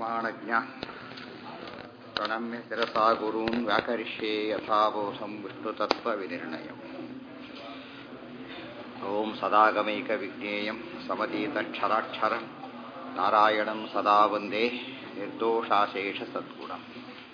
ಪ್ರಮಾಣಜ್ಞ ಪ್ರಣಮ್ಯ ಶಿರಸಾ ಗುರೂನ್ ವ್ಯಾಕರಿಷ್ಯೆ ಯಥಾಬೋಧಂ ವಿಷ್ಣುತತ್ವವಿನಿರ್ಣಯಂ ಓಂ ಸದಾಗಮೈಕವಿಜ್ಞೇಯಂ ಸಮತೀತಕ್ಷರಾಕ್ಷರಂ ನಾರಾಯಣಂ ಸದಾ ವಂದೇ ನಿರ್ದೋಷಾಶೇಷ ಸದ್ಗುಣಂ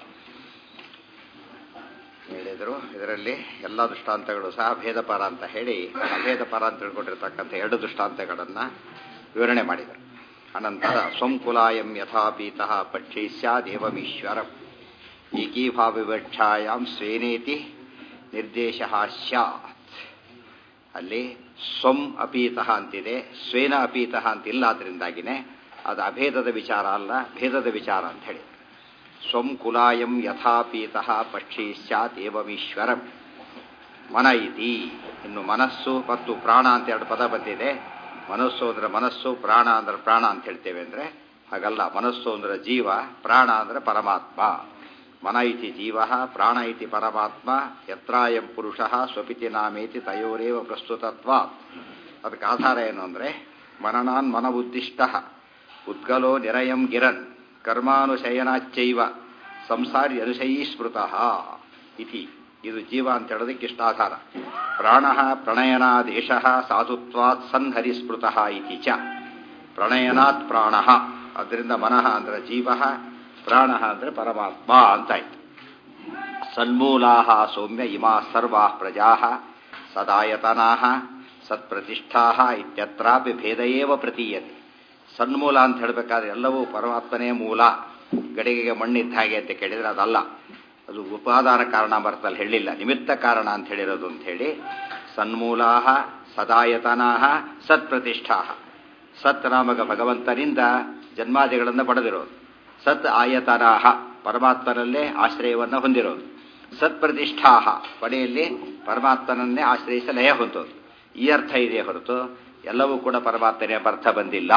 ಹೇಳಿದರು ಇದರಲ್ಲಿ ಎಲ್ಲ ದೃಷ್ಟಾಂತಗಳು ಸಹ ಭೇದಪರ ಅಂತ ಹೇಳಿ ಅಭೇದಪರ ಅಂತ ತಿಳ್ಕೊಂಡಿರ್ತಕ್ಕಂಥ ಎರಡು ದೃಷ್ಟಾಂತಗಳನ್ನು ವಿವರಣೆ ಮಾಡಿದರು ಅನಂತರ ಸ್ವಂಕುಲಾಯಂ ಯಥಾಪೀತಃ ಪಕ್ಷಿ ಸ್ಯಾದೇವಮೀಶ್ವರಂ ಏಕೀಭಾವಿವಕ್ಷಾಯಾಂ ಸ್ವೇನೇತಿ ನಿರ್ದೇಶ ಸ್ಯಾತ್ ಅಲ್ಲಿ ಸ್ವಂ ಅಪೀತಃ ಅಂತಿದೆ ಸ್ವೇನ ಅಪೀತಃ ಅಂತಿಲ್ಲ ಅದರಿಂದಾಗಿನೇ ಅದು ಅಭೇದದ ವಿಚಾರ ಅಲ್ಲ ಭೇದದ ವಿಚಾರ ಅಂತ ಹೇಳಿ ಸ್ವಂ ಕುಲಾಯಂ ಯಥಾಪೀತಃ ಪಕ್ಷಿ ಸ್ಯಾತ್ ಏವಮೀಶ್ವರಂ ಮನ ಇತಿ ಇನ್ನು ಮನಸ್ಸು ಮತ್ತು ಪ್ರಾಣ ಅಂತ ಎರಡು ಪದ ಬಂದಿದೆ ಮನಸ್ಸು ಅಂದ್ರೆ ಮನಸ್ಸು ಪ್ರಾಣ ಅಂದ್ರೆ ಪ್ರಾಣ ಅಂತ ಹೇಳ್ತೇವೆ ಅಂದ್ರೆ ಹಾಗಲ್ಲ ಮನಸ್ಸು ಅಂದ್ರೆ ಜೀವ ಪ್ರಾಣ ಅಂದ್ರೆ ಪರಮಾತ್ಮ ಮನ ಇತಿ ಜೀವ ಪ್ರಾಣ ಇತಿ ಪರಮಾತ್ಮ ಯತ್ರಾಯಂ ಪುರುಷ ಸ್ವಪಿತಿ ನಾಮೇತಿ ತಯೋರೇವ ಪ್ರಸ್ತುತತ್ವ ಅದಕ್ಕೆ ಆಧಾರ ಏನು ಅಂದ್ರೆ ಮನನಾನ್ ಮನಬುದ್ಧಿಷ್ಟ ಉದ್ಗಲೋ ನಿರಯಂ ಗಿರನ್ ಕರ್ಮಾನುಶಯನಾಚ್ಚೈವ ಸಂಸಾರಿ ಅನುಶಯೀ ಸ್ಮೃತಃ ಇತಿ ಇದು ಜೀವ ಅಂತ ಹೇಳೋದಕ್ಕೆ ಇಷ್ಟ ಆಧಾರ ಪ್ರಾಣ ಪ್ರಣಯನಾದೇಶ ಸಾಧುತ್ವಾತ್ ಸನ್ಹರಿ ಸ್ಮೃತಃ ಇತಿ ಚ ಪ್ರಣಯನಾತ್ ಪ್ರಾಣ ಅದರಿಂದ ಮನಃ ಅಂದ್ರೆ ಜೀವ ಪ್ರಾಣ ಅಂದ್ರೆ ಪರಮಾತ್ಮ ಅಂತಾಯ್ತು ಸನ್ಮೂಲಾ ಸೌಮ್ಯ ಇಮಾ ಸರ್ವಾ ಪ್ರಜಾ ಸದಾಯತನಾ ಸತ್ಪ್ರತಿಷ್ಠಾ ಇತ್ಯತ್ರಾಪಿ ಭೇದಯೇವ ಪ್ರತೀಯತೆ ಸನ್ಮೂಲ ಅಂತ ಹೇಳಬೇಕಾದ್ರೆ ಎಲ್ಲವೂ ಪರಮಾತ್ಮನೇ ಮೂಲ ಗಡಿಗೆಗೆ ಮಣ್ಣಿದ್ದ ಹಾಗೆ ಅಂತ ಕೇಳಿದ್ರೆ ಅದಲ್ಲ ಅದು ಉಪಾದಾನ ಕಾರಣ ಬರ್ತಲ್ಲಿ ಹೇಳಿಲ್ಲ ನಿಮಿತ್ತ ಕಾರಣ ಅಂತ ಹೇಳಿರೋದು ಅಂತ ಹೇಳಿ ಸನ್ಮೂಲಾ ಸದಾಯತನಾ ಸತ್ಪ್ರತಿಷ್ಠಾ ಸತ್ ನಾಮಕ ಭಗವಂತನಿಂದ ಜನ್ಮಾದಿಗಳನ್ನು ಪಡೆದಿರೋದು ಸತ್ ಆಯತನಾಹ ಪರಮಾತ್ಮನಲ್ಲೇ ಆಶ್ರಯವನ್ನು ಹೊಂದಿರೋದು ಸತ್ಪ್ರತಿಷ್ಠಾ ಕೊನೆಯಲ್ಲಿ ಪರಮಾತ್ಮನನ್ನೇ ಆಶ್ರಯಿಸ ಲಯ ಹೊಂದೋದು ಈ ಅರ್ಥ ಇದೆ ಹೊರತು ಎಲ್ಲವೂ ಕೂಡ ಪರಮಾತ್ಮನೇ ಅರ್ಥ ಬಂದಿಲ್ಲ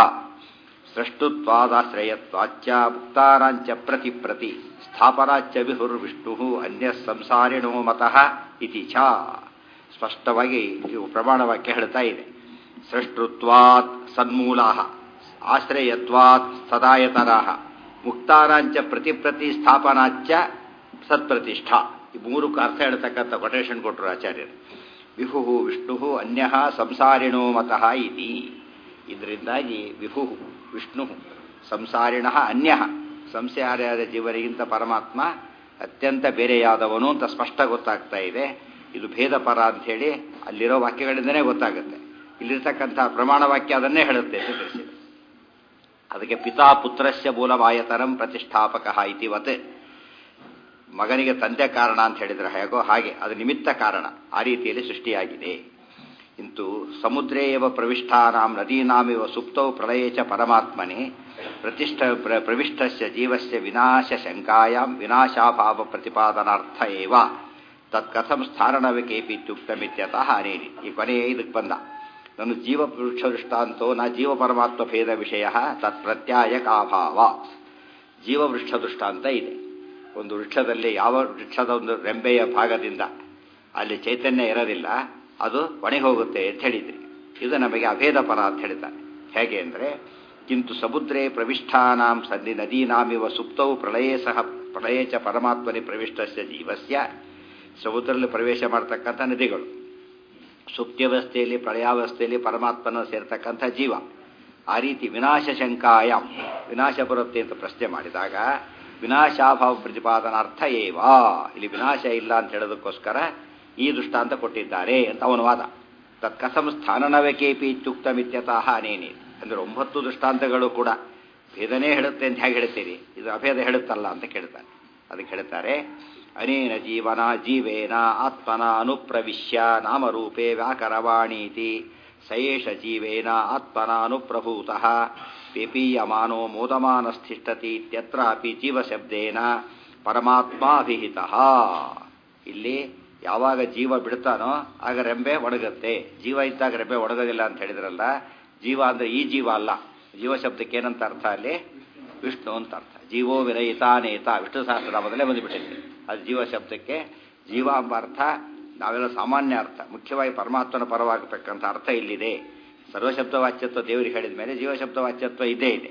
ಸೃಷ್ಟುತ್ವಾದಾಶ್ರಯತ್ವಾಚ್ಚ ಮುಕ್ತಾರಾಂಚ ಪ್ರತಿ ಪ್ರತಿ ಸ್ಥಾಪನಾಚ್ಚ ವಿಹುರ್ವಿಷ್ಣು ಅನ್ಯ ಸಂಸಾರಿಣೋ ಮತಃ ಇತಿ ಛ ಸ್ಪಷ್ಟವಾಗಿ ಇವು ಪ್ರಮಾಣವಾಕ್ಯ ಹೇಳ್ತಾ ಇದೆ ಸೃಷ್ಟುತ್ವಾತ್ ಸನ್ಮೂಲಾ ಆಶ್ರಯತ್ವಾತ್ ಸದಾಯತನಾ ಮುಕ್ತಾರಾಂಚ ಪ್ರತಿ ಪ್ರತಿ ಸ್ಥಾಪನಾಚ್ಚ ಸತ್ಪ್ರತಿಷ್ಠಾ ಈ ಮೂರು ಅರ್ಥ ಹೇಳ್ತಕ್ಕಂಥ ಕೊಟೇಶನ್ ಕೊಟ್ಟರು ಆಚಾರ್ಯರು ವಿಭು ವಿಷ್ಣು ಅನ್ಯ ಸಂಸಾರಿಣೋ ಮತಃ ಇತಿ ಇದರಿಂದಾಗಿ ವಿಭು ವಿಷ್ಣು ಸಂಸಾರಿಣ ಅನ್ಯ ಸಂಸಾರಿಯಾದ ಜೀವನಿಗಿಂತ ಪರಮಾತ್ಮ ಅತ್ಯಂತ ಬೇರೆಯಾದವನು ಅಂತ ಸ್ಪಷ್ಟ ಗೊತ್ತಾಗ್ತಾ ಇದೆ ಇದು ಭೇದ ಪರ ಅಂಥೇಳಿ ಅಲ್ಲಿರೋ ವಾಕ್ಯಗಳಿಂದನೇ ಗೊತ್ತಾಗುತ್ತೆ ಇಲ್ಲಿರ್ತಕ್ಕಂಥ ಪ್ರಮಾಣ ವಾಕ್ಯ ಅದನ್ನೇ ಹೇಳುತ್ತೆ ಅಂತ ತಿಳಿಸಿದೆ ಅದಕ್ಕೆ ಪಿತಾ ಪುತ್ರಸ್ಯ ಮೂಲವಾಯತರಂ ಪ್ರತಿಷ್ಠಾಪಕ ಇತಿವತ್ ಮಗನಿಗೆ ತಂದೆ ಕಾರಣ ಅಂತ ಹೇಳಿದ್ರೆ ಹೇಗೋ ಹಾಗೆ ಅದು ನಿಮಿತ್ತ ಕಾರಣ ಆ ರೀತಿಯಲ್ಲಿ ಸೃಷ್ಟಿಯಾಗಿದೆ ಇಂತು ಸಮುದ್ರೇ ಎವ ಪ್ರವಿಷ್ಟಾನಾಂ ನದೀನಾಮಿವ ಸುಪ್ತೌ ಪ್ರಳಯೇ ಚ ಪರಮಾತ್ಮನೆ ಪ್ರತಿಷ್ಠ ಪ್ರವಿಷ್ಟಸ್ಯ ಜೀವಸ್ಯ ವಿನಾಶ ಶಂಕಾಯಾಂ ವಿನಾಶಾಭಾವ ಪ್ರತಿಪಾದನಾರ್ಥ ಏವ ತತ್ಕಥಂ ಸ್ಥಾನನವಿಕೇಪಿ ಇತ್ಯುಕ್ತಮಿತ್ಯತಃ ಅನೇನಿ ಈ ಕೊನೆಯೇ ಇದಕ್ಕೆ ಬಂದ ನಾನು ಜೀವ ವೃಕ್ಷ ದೃಷ್ಟಾಂತೋ ನ ಜೀವ ಪರಮಾತ್ಮ ಭೇದ ವಿಷಯ ತತ್ಪ್ರತ್ಯಾಯಕಾಭಾವ ಜೀವ ವೃಕ್ಷ ದೃಷ್ಟಾಂತ ಇದೆ ಒಂದು ವೃಕ್ಷದಲ್ಲಿ ಯಾವ ವೃಕ್ಷದ ಒಂದು ರೆಂಬೆಯ ಭಾಗದಿಂದ ಅಲ್ಲಿ ಚೈತನ್ಯ ಇರೋದಿಲ್ಲ ಅದು ಒಣಗಿ ಹೋಗುತ್ತೆ ಅಂತ ಹೇಳಿದ್ರಿ ಇದು ನಮಗೆ ಅಭೇದ ಪರ ಅಂತ ಹೇಳಿದ್ದಾರೆ ಹೇಗೆ ಅಂದರೆ ಕಿಂತು ಸಮುದ್ರೇ ಪ್ರವಿಷ್ಠಾನಾಂ ಸನ್ನಿ ನದೀನಾಮಿವ ಸುಪ್ತವು ಪ್ರಳಯೇ ಸಹ ಪ್ರಳಯೇ ಚ ಪರಮಾತ್ಮನಿ ಪ್ರವಿಷ್ಟಸ್ಯ ಜೀವಸ್ಯ ಸಮುದ್ರದಲ್ಲಿ ಪ್ರವೇಶ ಮಾಡತಕ್ಕಂಥ ನದಿಗಳು ಸುಪ್ತ್ಯವಸ್ಥೆಯಲ್ಲಿ ಪ್ರಳಯಾವಸ್ಥೆಯಲ್ಲಿ ಪರಮಾತ್ಮನ ಸೇರ್ತಕ್ಕಂಥ ಜೀವ ಆ ರೀತಿ ವಿನಾಶ ಶಂಕಾಯಂ ವಿನಾಶ ಬರುತ್ತೆ ಅಂತ ಪ್ರಶ್ನೆ ಮಾಡಿದಾಗ ವಿನಾಶಾಭಾವ ಪ್ರತಿಪಾದನಾರ್ಥ ಏವಾ ಇಲ್ಲಿ ವಿನಾಶ ಇಲ್ಲ ಅಂತ ಹೇಳೋದಕ್ಕೋಸ್ಕರ ಈ ದೃಷ್ಟಾಂತ ಕೊಟ್ಟಿದ್ದಾರೆ ಅಂತ ಅವನ ವಾದ ತತ್ಕಥಂ ಸ್ಥಾನನವಕೇಪಿ ಇತ್ಯುಕ್ತಮಿತ್ಯತಃ ಅನೇನಿ ಅಂದ್ರೆ ಒಂಬತ್ತು ದೃಷ್ಟಾಂತಗಳು ಕೂಡ ಭೇದನೇ ಹೇಳುತ್ತೆ ಅಂತ ಹೇಗೆ ಹೇಳ್ತೀರಿ ಇದು ಅಭೇದ ಹೇಳುತ್ತಲ್ಲ ಅಂತ ಕೇಳ್ತಾರೆ ಅದಕ್ಕೆ ಹೇಳ್ತಾರೆ ಅನೇನ ಜೀವನ ಜೀವೇನ ಆತ್ಮನ ಅನುಪ್ರವಿಶ್ಯ ನಾಮರೂಪೇ ವ್ಯಾಕರವಾಣೀತಿ ಸಯೇಷ ಜೀವೇನ ಆತ್ಮನ ಅನುಪ್ರಭೂತಃ ಪೇಪೀಯಮಾನೋ ಮೋದಮಾನಸ್ಥಿಷ್ಠತಿ ಇತ್ಯತ್ರಾಪಿ ಜೀವಶಬ್ದೇನ ಪರಮಾತ್ಮಾಭಿಹಿತ ಇಲ್ಲಿ ಯಾವಾಗ ಜೀವ ಬಿಡ್ತಾನೋ ಆಗ ರೆಂಬೆ ಒಣಗುತ್ತೆ ಜೀವ ಇದ್ದಾಗ ರೆಂಬೆ ಒಣಗೋದಿಲ್ಲ ಅಂತ ಹೇಳಿದ್ರಲ್ಲ ಜೀವ ಅಂದ್ರೆ ಈ ಜೀವ ಅಲ್ಲ ಜೀವ ಶಬ್ದಕ್ಕೆ ಏನಂತ ಅರ್ಥ ಅಲ್ಲಿ ವಿಷ್ಣು ಅಂತ ಅರ್ಥ ಜೀವೋ ವಿರಯಿತಾನೇತ ವಿಷ್ಣು ಸಹಸ್ರನಾಮದಲ್ಲೇ ಬಂದುಬಿಟ್ಟಿದೆ ಅದು ಜೀವ ಶಬ್ದಕ್ಕೆ ಜೀವ ಎಂಬ ಅರ್ಥ ನಾವೆಲ್ಲ ಸಾಮಾನ್ಯ ಅರ್ಥ ಮುಖ್ಯವಾಗಿ ಪರಮಾತ್ಮನ ಪರವಾಗಬೇಕಂತ ಅರ್ಥ ಇಲ್ಲಿದೆ ಸರ್ವಶಬ್ದ ವಾಚ್ಯತ್ವ ದೇವರಿಗೆ ಹೇಳಿದ ಮೇಲೆ ಜೀವಶಬ್ದ ವಾಚ್ಯತ್ವ ಇದೇ ಇದೆ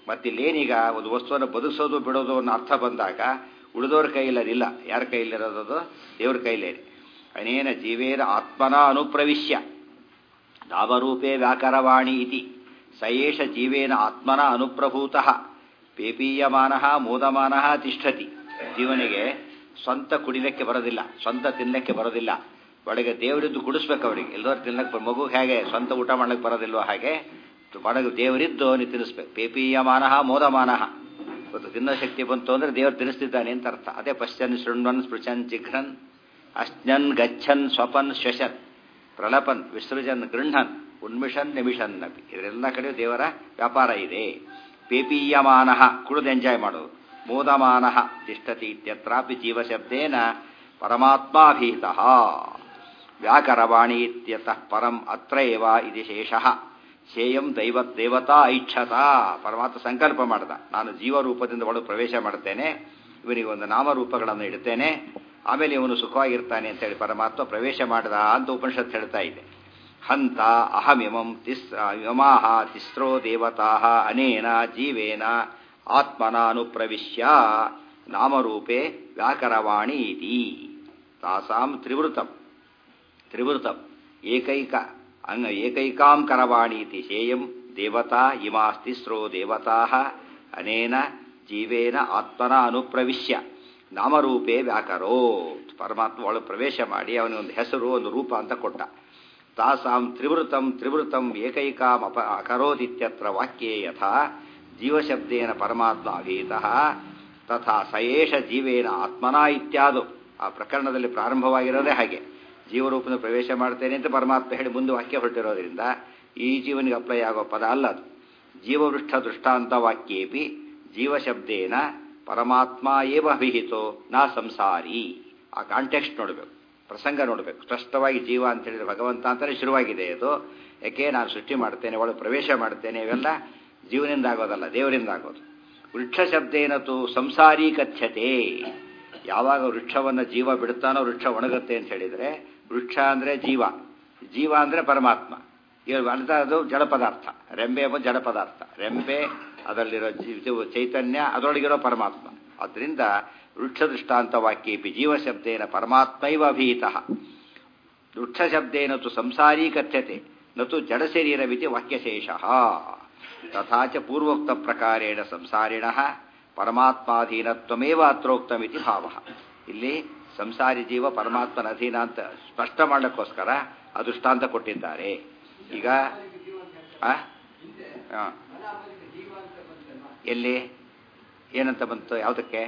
ಮತ್ತಿಲ್ಲೇನೀಗ ಒಂದು ವಸ್ತುವನ್ನು ಬದುಕಿಸೋದು ಬಿಡೋದು ಅನ್ನೋ ಅರ್ಥ ಬಂದಾಗ ಉಳಿದವ್ರ ಕೈಯಲ್ಲಿ ಅದಿಲ್ಲ ಯಾರ ಕೈಯಲ್ಲಿರೋದು ದೇವ್ರ ಕೈಲೇನೆ ಅನೇನ ಜೀವೇನ ಆತ್ಮನ ಅನುಪ್ರವಿಶ್ಯ ನಾಮರೂಪೇ ವ್ಯಾಕರವಾಣಿ ಇತಿ ಸಯೇಷ ಜೀವೇನ ಆತ್ಮನ ಅನುಪ್ರಭೂತಃ ಪೇಪೀಯಮಾನ ಮೋದಮಾನ ತಿಷ್ಠತಿ ಜೀವನಿಗೆ ಸ್ವಂತ ಕುಡಿಲಿಕ್ಕೆ ಬರೋದಿಲ್ಲ ಸ್ವಂತ ತಿನ್ನಲಿಕ್ಕೆ ಬರೋದಿಲ್ಲ ಒಳಗೆ ದೇವರಿದ್ದು ಕುಡಿಸ್ಬೇಕು ಅವರಿಗೆ ಎಲ್ಲರೂ ತಿನ್ನಕ್ಕೆ ಮಗು ಹೇಗೆ ಸ್ವಂತ ಊಟ ಮಾಡ್ಲಿಕ್ಕೆ ಬರೋದಿಲ್ವೋ ಹಾಗೆ ಒಳಗೆ ದೇವರಿದ್ದು ನೀವು ತಿನ್ನಿಸ್ಬೇಕು ಪೇಪೀಯಮಾನ ಮೋದಮಾನ ಇವತ್ತು ತಿನ್ನೋ ಶಕ್ತಿ ಬಂತು ಅಂದರೆ ದೇವರು ತಿನ್ನಿಸ್ತಿದ್ದಾನೆ ಅಂತ ಅರ್ಥ ಅದೇ ಪಶ್ಚನ್ ಶೃಣ್ವನ್ ಸ್ಪೃಶನ್ ಚಿಘ್ರನ್ ಅಶ್ನನ್ ಗಚ್ಚನ್ ಸ್ವಪನ್ ಶ್ವಶನ್ ಪ್ರಲಪನ್ ವಿಸೃಜನ್ ಗೃಹನ್ ಉನ್ಮಿಷನ್ ನಿಮಿಷನ್ ಅಪಿ ಇದರೆಲ್ಲ ಕಡೆ ದೇವರ ವ್ಯಾಪಾರ ಇದೆ ಪೇಪೀಯಮಾನ ಕುಡಿದು ಎಂಜಾಯ್ ಮಾಡೋದು ಮೋದಮಾನ ತಿಷ್ಠತಿ ಇತ್ಯತ್ರಾಪಿ ಜೀವಶಬ್ದೇನ ಪರಮಾತ್ಮಾಭೀತ ವ್ಯಾಕರವಾಣಿ ಇತ್ಯತಃ ಪರಂ ಅತ್ರ ಏವ ಇದು ಶೇಷಃ ಶೇಯಂ ದೈವ ದೇವತಾ ಐಚ್ಛತ ಪರಮಾತ್ಮ ಸಂಕಲ್ಪ ಮಾಡ್ದ ನಾನು ಜೀವರೂಪದಿಂದ ಒಳಗೆ ಪ್ರವೇಶ ಮಾಡ್ತೇನೆ ಇವನಿಗೆ ಒಂದು ನಾಮರೂಪಗಳನ್ನು ಇಡ್ತೇನೆ ಆಮೇಲೆ ಇವನು ಸುಖವಾಗಿರ್ತಾನೆ ಅಂತೇಳಿ ಪರಮಾತ್ಮ ಪ್ರವೇಶ ಮಾಡಿದ ಅಂತ ಉಪನಿಷತ್ ಹೇಳ್ತಾ ಇದೆ ಹಂತ ಅಹಮಿಮಂ ತಿಸ್ ಯಮಾಹ ತಿಸ್ರೋ ದೇವತಾ ಅನೇನ ಜೀವೇನ ಆತ್ಮನ ಅನುಪ್ರವಿಶ್ಯ ನಾಮರೂಪೇ ವ್ಯಾಕರವಾಣಿ ಇತಿ ತಾಸಾಂ ತ್ರಿವೃತಂ ತ್ರಿವೃತಂ ಏಕೈಕ ಅಂಗ ಏಕೈಕಾಂ ಕರವಾಣಿ ಇತಿ ಶೇಯಂ ದೇವತಾ ಇಮಾಸ್ತಿಸ್ರೋ ದೇವತಾ ಅನೇನ ಜೀವೇನ ಆತ್ಮನ ಅನುಪ್ರವಿಶ್ಯ ನಾಮರೂಪೇ ವ್ಯಾಕರೋ ಪರಮಾತ್ಮ ಒಳಗೆ ಪ್ರವೇಶ ಮಾಡಿ ಅವನಿಗೊಂದು ಹೆಸರು ಒಂದು ರೂಪ ಅಂತ ಕೊಟ್ಟ ತಾಸಾಂ ತ್ರಿವೃತಂ ತ್ರಿವೃತಂ ಏಕೈಕಾಂ ಅಪ ಅಕರೋದಿತ್ಯತ್ರ ವಾಕ್ಯೇ ಯಥಾ ಜೀವಶಬ್ದೇನ ಪರಮಾತ್ಮ ಅಭೀತಃ ತಥಾ ಸಯೇಷ ಜೀವೇನ ಆತ್ಮನ ಇತ್ಯಾದು ಆ ಪ್ರಕರಣದಲ್ಲಿ ಪ್ರಾರಂಭವಾಗಿರೋದೇ ಹಾಗೆ ಜೀವರೂಪದ ಪ್ರವೇಶ ಮಾಡ್ತೇನೆ ಅಂತ ಪರಮಾತ್ಮ ಹೇಳಿ ಮುಂದೆ ವಾಕ್ಯ ಹೊರಟಿರೋದ್ರಿಂದ ಈ ಜೀವನಿಗೆ ಅಪ್ಲೈ ಆಗೋ ಪದ ಅಲ್ಲ ಅದು ಜೀವವೃಷ್ಠ ದೃಷ್ಟಾಂತ ವಾಕ್ಯೇಪಿ ಜೀವಶಬ್ದೇನ ಪರಮಾತ್ಮ ಏವ ಅಭಿಹಿತೋ ನಾ ಸಂಸಾರಿ ಆ ಕಾಂಟೆಕ್ಸ್ಟ್ ನೋಡಬೇಕು ಪ್ರಸಂಗ ನೋಡಬೇಕು ಸ್ಪಷ್ಟವಾಗಿ ಜೀವ ಅಂತ ಹೇಳಿದ್ರೆ ಭಗವಂತ ಅಂತಲೇ ಶುರುವಾಗಿದೆ ಅದು ಯಾಕೆ ನಾನು ಸೃಷ್ಟಿ ಮಾಡ್ತೇನೆ ಒಳಗೆ ಪ್ರವೇಶ ಮಾಡ್ತೇನೆ ಇವೆಲ್ಲ ಜೀವನಿಂದ ಆಗೋದಲ್ಲ ದೇವರಿಂದ ಆಗೋದು ವೃಕ್ಷ ಶಬ್ದೇನತು ಸಂಸಾರಿ ಕಥ್ಯತೆ ಯಾವಾಗ ವೃಕ್ಷವನ್ನು ಜೀವ ಬಿಡ್ತಾನೋ ವೃಕ್ಷ ಒಣಗುತ್ತೆ ಅಂತ ಹೇಳಿದರೆ ವೃಕ್ಷ ಅಂದರೆ ಜೀವ ಜೀವ ಅಂದರೆ ಪರಮಾತ್ಮ ಅರ್ಥ ಅದು ಜಡ ಪದಾರ್ಥ ರೆಂಬೆ ಎಂಬ ಜಡ ಪದಾರ್ಥ ರೆಂಬೆ ಅದರಲ್ಲಿರೋ ಚೈತನ್ಯ ಅದರೊಳಗಿರೋ ಪರಮಾತ್ಮ ಅದರಿಂದ ವೃಕ್ಷ ದೃಷ್ಟಾಂತ ವಾಕ್ಯೇಪಿ ಜೀವಶಬ್ದೇನ ಪರಮಾತ್ಮೈವ ಅಭೀತಃ ವೃಕ್ಷ ಶಬ್ದೇನ ತು ಸಂಸಾರೀ ಕಥ್ಯತೆ ನತು ಜಡಶರೀರವಿತಿ ವಾಕ್ಯಶೇಷ ತಥಾ ಚ ಪೂರ್ವೋಕ್ತ ಪ್ರಕಾರೇಣ ಸಂಸಾರಿಣ ಪರಮಾತ್ಮಾಧೀನತ್ವಮೇವ ಅತ್ರೋಕ್ತಮಿತಿ ಭಾವ ಇಲ್ಲಿ ಸಂಸಾರಿ ಜೀವ ಪರಮಾತ್ಮನ ಅಧೀನ ಅಂತ ಸ್ಪಷ್ಟ ಮಾಡಲಿಕ್ಕೋಸ್ಕರ ಅದೃಷ್ಟಾಂತ ಕೊಟ್ಟಿದ್ದಾರೆ ಈಗ ಎಲ್ಲಿ ಏನಂತ ಬಂತು ಯಾವುದಕ್ಕೆ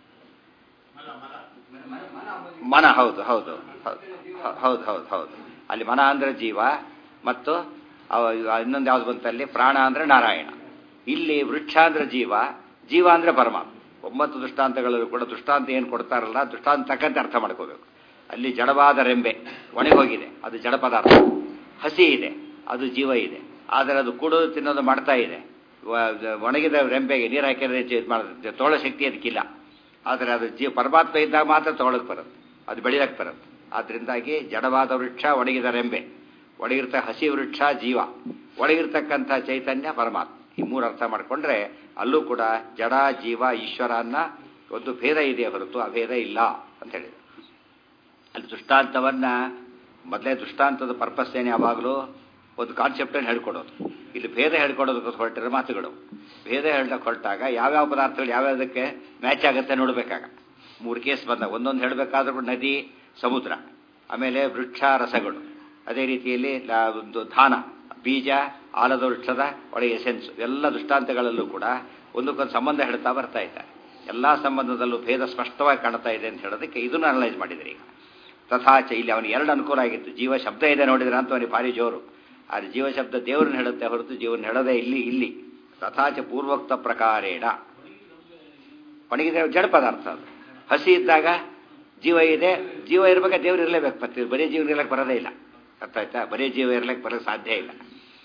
ಮನ ಹೌದು ಹೌದು ಹೌದು ಹೌದು ಹೌದು ಅಲ್ಲಿ ಮನ ಅಂದ್ರೆ ಜೀವ ಮತ್ತು ಇನ್ನೊಂದು ಯಾವ್ದು ಬಂತಲ್ಲಿ ಪ್ರಾಣ ಅಂದ್ರೆ ನಾರಾಯಣ ಇಲ್ಲಿ ವೃಕ್ಷ ಅಂದ್ರೆ ಜೀವ ಜೀವ ಅಂದ್ರೆ ಪರಮಾತ್ಮ ಒಂಬತ್ತು ದೃಷ್ಟಾಂತಗಳಲ್ಲೂ ಕೂಡ ದೃಷ್ಟಾಂತ ಏನು ಕೊಡ್ತಾರಲ್ಲ ದೃಷ್ಟಾಂತ ತಕ್ಕಂತೆ ಅರ್ಥ ಮಾಡ್ಕೋಬೇಕು ಅಲ್ಲಿ ಜಡವಾದ ರೆಂಬೆ ಒಣಗೋಗಿದೆ ಅದು ಜಡ ಪದಾರ್ಥ ಹಸಿ ಇದೆ ಅದು ಜೀವ ಇದೆ ಆದರೆ ಅದು ಕೂಡೋದು ತಿನ್ನೋದು ಮಾಡ್ತಾ ಇದೆ ಒಣಗಿದ ರೆಂಬೆಗೆ ನೀರು ಹಾಕಿದ್ರೆ ಮಾಡುತ್ತೆ ತೋಳ ಶಕ್ತಿ ಅದಕ್ಕಿಲ್ಲ ಆದರೆ ಅದು ಜೀವ ಪರಮಾತ್ಮ ಇದ್ದಾಗ ಮಾತ್ರ ತಗೊಳಕ್ ಬರುತ್ತೆ ಅದು ಬೆಳಿಲಕ್ಕೆ ಬರುತ್ತೆ ಆದ್ರಿಂದಾಗಿ ಜಡವಾದ ವೃಕ್ಷ ಒಣಗಿದ ರೆಂಬೆ ಒಣಗಿರ್ತ ಹಸಿ ವೃಕ್ಷ ಜೀವ ಒಣಗಿರ್ತಕ್ಕಂಥ ಚೈತನ್ಯ ಪರಮಾತ್ಮ ಈ ಮೂರು ಅರ್ಥ ಮಾಡಿಕೊಂಡ್ರೆ ಅಲ್ಲೂ ಕೂಡ ಜಡ ಜೀವ ಈಶ್ವರ ಅನ್ನ ಒಂದು ಭೇದ ಇದೆ ಹೊರತು ಆ ಭೇದ ಇಲ್ಲ ಅಂತ ಹೇಳಿದ್ರು ಅಲ್ಲಿ ದೃಷ್ಟಾಂತವನ್ನ ಮೊದಲೇ ದೃಷ್ಟಾಂತದ ಪರ್ಪಸ್ ಏನು ಯಾವಾಗಲೂ ಒಂದು ಕಾನ್ಸೆಪ್ಟನ್ನು ಹೇಳ್ಕೊಡೋದು ಇಲ್ಲಿ ಭೇದ ಹೇಳ್ಕೊಡೋದಕ್ಕೆ ಹೊರಟಿರೋ ಮಾತುಗಳು ಭೇದ ಹೇಳಕ್ಕೆ ಹೊರಟಾಗ ಯಾವ್ಯಾವ ಪದಾರ್ಥಗಳು ಯಾವ್ಯಾವುದಕ್ಕೆ ಮ್ಯಾಚ್ ಆಗುತ್ತೆ ನೋಡಬೇಕಾಗ ಮೂರು ಕೇಸ್ ಬಂದಾಗ ಒಂದೊಂದು ಹೇಳಬೇಕಾದ್ರೂ ನದಿ ಸಮುದ್ರ ಆಮೇಲೆ ವೃಕ್ಷ ರಸಗಳು ಅದೇ ರೀತಿಯಲ್ಲಿ ಒಂದು ಧಾನ ಬೀಜ ಆಲದ ವೃಕ್ಷದ ಒಳಗೆ ಎಸೆನ್ಸ್ ಎಲ್ಲ ದೃಷ್ಟಾಂತಗಳಲ್ಲೂ ಕೂಡ ಒಂದಕ್ಕೊಂದು ಸಂಬಂಧ ಹೇಳ್ತಾ ಬರ್ತಾ ಇದ್ದಾರೆ ಎಲ್ಲ ಸಂಬಂಧದಲ್ಲೂ ಭೇದ ಸ್ಪಷ್ಟವಾಗಿ ಕಾಣ್ತಾ ಇದೆ ಅಂತ ಹೇಳೋದಕ್ಕೆ ಇದನ್ನು ಅನಲೈಸ್ ಮಾಡಿದರೆ ಈಗ ತಥಾಚ ಇಲ್ಲಿ ಅವನಿಗೆ ಎರಡು ಅನುಕೂಲ ಆಗಿತ್ತು ಜೀವ ಶಬ್ದ ಇದೆ ನೋಡಿದ್ರೆ ಅಂತ ಅವನಿಗೆ ಭಾರಿ ಜೋರು ಆದರೆ ಜೀವ ಶಬ್ದ ದೇವರನ್ನ ಹೇಳುತ್ತೆ ಹೊರತು ಜೀವನ ಹೇಳೋದೇ ಇಲ್ಲಿ ಇಲ್ಲಿ ತಥಾಚ ಪೂರ್ವೋಕ್ತ ಪ್ರಕಾರೇಣ ಒಣಗಿದ್ರೆ ಜಡ ಪದಾರ್ಥ ಅದು ಹಸಿ ಇದ್ದಾಗ ಜೀವ ಇದೆ ಜೀವ ಇರ್ಬೇಕಾದ್ರೆ ದೇವ್ರು ಇರಲೇಬೇಕು ಮತ್ತೆ ಬರೀ ಜೀವನ ಇರ್ಲಕ್ಕೆ ಬರೋದೇ ಇಲ್ಲ ಅರ್ಥ ಆಯ್ತಾ ಬರೀ ಜೀವ ಇರ್ಲಕ್ಕೆ ಬರೋಕ್ಕೆ ಸಾಧ್ಯ ಇಲ್ಲ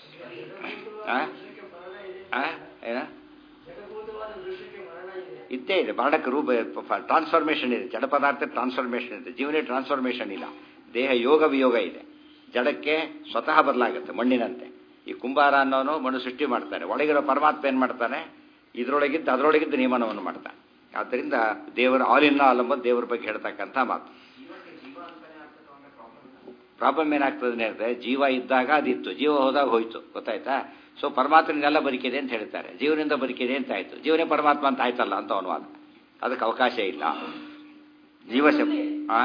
ಏನ ಇದ್ದೇ ಇದೆ ಮರಣಕ್ಕೆ ರೂಪ ಟ್ರಾನ್ಸ್ಫಾರ್ಮೇಷನ್ ಇದೆ ಜಡ ಪದಾರ್ಥ ಟ್ರಾನ್ಸ್ಫಾರ್ಮೇಷನ್ ಇದೆ ಜೀವನೇ ಟ್ರಾನ್ಸ್ಫಾರ್ಮೇಷನ್ ಇಲ್ಲ ದೇಹ ಯೋಗ ವಿಯೋಗ ಇದೆ ಜಡಕ್ಕೆ ಸ್ವತಃ ಬದಲಾಗುತ್ತೆ ಮಣ್ಣಿನಂತೆ ಈ ಕುಂಬಾರ ಅನ್ನೋನು ಮಣ್ಣು ಸೃಷ್ಟಿ ಮಾಡ್ತಾನೆ ಒಳಗಿರೋ ಪರಮಾತ್ಮ ಏನು ಮಾಡ್ತಾನೆ ಇದರೊಳಗಿದ್ದ ಅದರೊಳಗಿದ್ದ ನಿಯಮನವನ್ನು ಮಾಡ್ತಾನೆ ಆದ್ದರಿಂದ ದೇವರ ಆಲ್ ಇನ್ ಆಲ್ ಎಂಬುದು ದೇವರ ಬಗ್ಗೆ ಹೇಳ್ತಕ್ಕಂಥ ಮಾತು ಪ್ರಾಬ್ಲಮ್ ಏನಾಗ್ತದೆ ಅಂದರೆ ಜೀವ ಇದ್ದಾಗ ಅದಿತ್ತು ಜೀವ ಹೋದಾಗ ಹೋಯ್ತು ಗೊತ್ತಾಯ್ತಾ ಸೊ ಪರಮಾತ್ಮನಿಂದೆಲ್ಲ ಬದುಕಿದೆ ಅಂತ ಹೇಳ್ತಾರೆ ಜೀವನಿಂದ ಬದುಕಿದೆ ಅಂತ ಆಯ್ತು ಜೀವನೇ ಪರಮಾತ್ಮ ಅಂತ ಆಯ್ತಲ್ಲ ಅಂತ ಅನುವಾದ ಅದಕ್ಕೆ ಅವಕಾಶ ಇಲ್ಲ ಜೀವ ಶಬ್ದ ಆ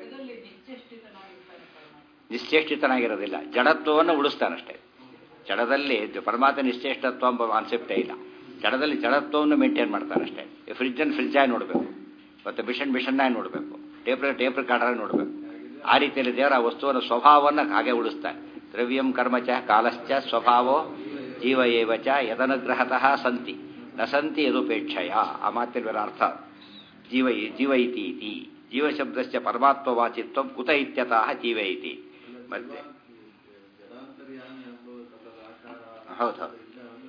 ನಿಶ್ಚೇಷ್ಟಿತನಾಗಿರೋದಿಲ್ಲ ಜಡತ್ವವನ್ನು ಉಳಿಸ್ತಾನಷ್ಟೇ ಜಡದಲ್ಲಿ ಪರಮಾತ್ಮ ನಿಶ್ಚೇಷ್ಟತ್ವ ಎಂಬ ಕಾನ್ಸೆಪ್ಟೇ ಇಲ್ಲ ಜಡದಲ್ಲಿ ಜಡತ್ವವನ್ನು ಮೇಂಟೈನ್ ಮಾಡ್ತಾನಷ್ಟೇ ಫ್ರಿಜ್ಜನ್ನು ಫ್ರಿಜ್ಜಾಗಿ ನೋಡಬೇಕು ಮತ್ತು ಮಿಷನ್ ಮಿಷನ್ನಾಗಿ ನೋಡಬೇಕು ಟೇಪ್ ಟೇಪ್ ರೆಕಾರ್ಡಾಗಿ ನೋಡಬೇಕು ಆ ರೀತಿಯಲ್ಲಿ ದೇವರ ಆ ವಸ್ತುವಿನ ಸ್ವಭಾವವನ್ನು ಹಾಗೆ ಉಳಿಸ್ತಾನೆ ದ್ರವ್ಯಂ ಕರ್ಮಚ ಕಾಲಶ್ಚ ಸ್ವಭಾವೋ ಜೀವ ಏವ ಚ ಯದನುಗ್ರಹತಃ ಸಂತಿ ನ ಸಂತಿ ಯದುಪೇಕ್ಷಯ ಆ ಮಾತಿನ ಬೇರೆ ಅರ್ಥ ಜೀವ ಜೀವ ಇತಿ ಇತಿ ಜೀವಶಬ್ದಶ್ಚ ಪರಮಾತ್ಮವಾಚಿತ್ವ ಕುತ ಇತ್ಯತಃ ಜೀವ ಇತಿ ಮತ್ತೆ ಹೌದು ಹೌದು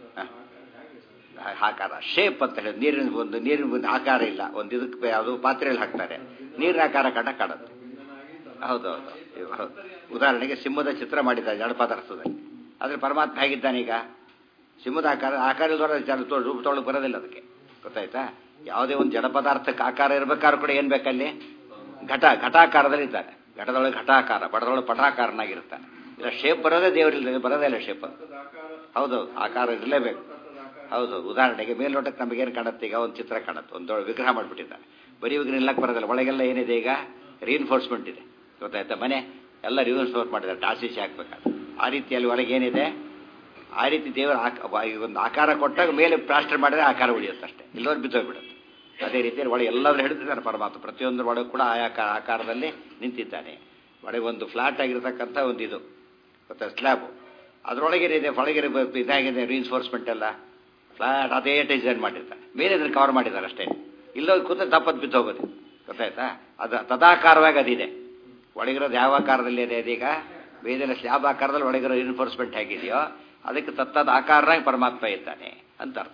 ಆಕಾರ ಶೇಪ್ ಅಂತ ಹೇಳಿ ನೀರಿನ ಒಂದು ನೀರಿನ ಒಂದು ಆಕಾರ ಇಲ್ಲ ಒಂದು ಇದಕ್ಕೆ ಅದು ಪಾತ್ರೆಯಲ್ಲಿ ಹಾಕ್ತಾರೆ ನೀರಿನ ಆಕಾರ ಕಂಡ ಕಾಣುತ್ತೆ ಹೌದು ಹೌದು ಹೌದು ಉದಾಹರಣೆಗೆ ಸಿಂಹದ ಚಿತ್ರ ಮಾಡಿದ್ದಾರೆ ಜಡ ಪದಾರ್ಥದಲ್ಲಿ ಆದರೆ ಪರಮಾತ್ಮ ಹೇಗಿದ್ದಾನೀಗ ಸಿಂಹದ ಆಕಾರ ಆಕಾರದವರ ಜಡ ರೂಪ ತೊಳಗೆ ಬರೋದಿಲ್ಲ ಅದಕ್ಕೆ ಗೊತ್ತಾಯ್ತಾ ಯಾವುದೇ ಒಂದು ಜಡ ಪದಾರ್ಥಕ್ಕೆ ಆಕಾರ ಇರಬೇಕಾದ್ರೂ ಕೂಡ ಏನು ಬೇಕಲ್ಲಿ ಘಟ ಘಟಾಕಾರದಲ್ಲಿ ಇದ್ದಾನೆ ಘಟದೊಳಗೆ ಘಟಾಕಾರ ಬಡದೊಳಗೆ ಪಟಾಕಾರನಾಗಿರ್ತಾನೆ ಇಲ್ಲ ಶೇಪ್ ಬರೋದೇ ದೇವರಿಲ್ಲ ಬರೋದೇ ಇಲ್ಲ ಶೇಪ್ ಹೌದು ಆಕಾರ ಇರಲೇಬೇಕು ಹೌದು ಉದಾಹರಣೆಗೆ ಮೇಲ್ನೋಟಕ್ಕೆ ನಮಗೇನು ಕಾಣುತ್ತೆ ಈಗ ಒಂದು ಚಿತ್ರ ಕಾಣುತ್ತೆ ಒಂದು ವಿಗ್ರಹ ಮಾಡಿಬಿಟ್ಟಿದ್ದಾರೆ ಬರೀ ವಿಗ್ರಹ ನಿಲ್ಲಕ್ಕೆ ಬರೋದಿಲ್ಲ ಒಳಗೆಲ್ಲ ಏನಿದೆ ಈಗ ರೀಇನ್ಫೋರ್ಸ್ಮೆಂಟ್ ಇದೆ ಗೊತ್ತಾಯ್ತಾ ಮನೆ ಎಲ್ಲ ರೀಇನ್ಫೋರ್ಸ್ ಮಾಡಿದ್ದಾರೆ ಟಾಸಿಸಿ ಹಾಕ್ಬೇಕಾದ್ರೆ ಆ ರೀತಿಯಲ್ಲಿ ಒಳಗೆ ಏನಿದೆ ಆ ರೀತಿ ದೇವರ ಒಂದು ಆಕಾರ ಕೊಟ್ಟಾಗ ಮೇಲೆ ಪ್ಲಾಸ್ಟರ್ ಮಾಡಿದ್ರೆ ಆಕಾರ ಉಳಿಯುತ್ತೆ ಅಷ್ಟೇ ಇಲ್ಲವ್ರು ಬಿದ್ದೋಗ್ಬಿಡುತ್ತೆ ಅದೇ ರೀತಿಯಲ್ಲಿ ಒಳಗೆ ಎಲ್ಲರೂ ಹಿಡಿದಿದ್ದಾನೆ ಪರಮಾತ್ಮ ಪ್ರತಿಯೊಂದರ ಒಳಗೆ ಕೂಡ ಆಯಾ ಆಕಾರದಲ್ಲಿ ನಿಂತಿದ್ದಾನೆ ಒಳಗೆ ಒಂದು ಫ್ಲಾಟ್ ಆಗಿರತಕ್ಕಂಥ ಒಂದು ಇದು ಗೊತ್ತಾ ಸ್ಲ್ಯಾಬು ಅದರೊಳಗೇನಿದೆ ಒಳಗೆ ಇದಾಗಿದೆ ರೀಇನ್ಫೋರ್ಸ್ಮೆಂಟ್ ಎಲ್ಲ ಫ್ಲಾಟ್ ಅದೇ ಡಿಸೈನ್ ಮಾಡಿರ್ತಾರೆ ಮೇಲೆ ಅದನ್ನು ಕವರ್ ಮಾಡಿದ್ದಾರೆ ಅಷ್ಟೇ ಇಲ್ಲೋ ಕೂತ ತಪ್ಪತ್ತು ಬಿದ್ದು ಹೋಗೋದು ಗೊತ್ತಾಯ್ತಾ ಅದು ತದಾಕಾರವಾಗಿ ಅದಿದೆ ಒಳಗಿರೋದು ಯಾವ ಆಕಾರದಲ್ಲಿ ಇದೆ ಅದೀಗ ಬೇದಿನ ಸ್ಲ್ಯಾಬ್ ಆಕಾರದಲ್ಲಿ ಒಳಗಿರೋ ಇನ್ಫೋರ್ಸ್ಮೆಂಟ್ ಹೇಗಿದೆಯೋ ಅದಕ್ಕೆ ತತ್ತದ ಆಕಾರನಾಗಿ ಪರಮಾತ್ಮ ಇದ್ದಾನೆ ಅಂತ ಅರ್ಥ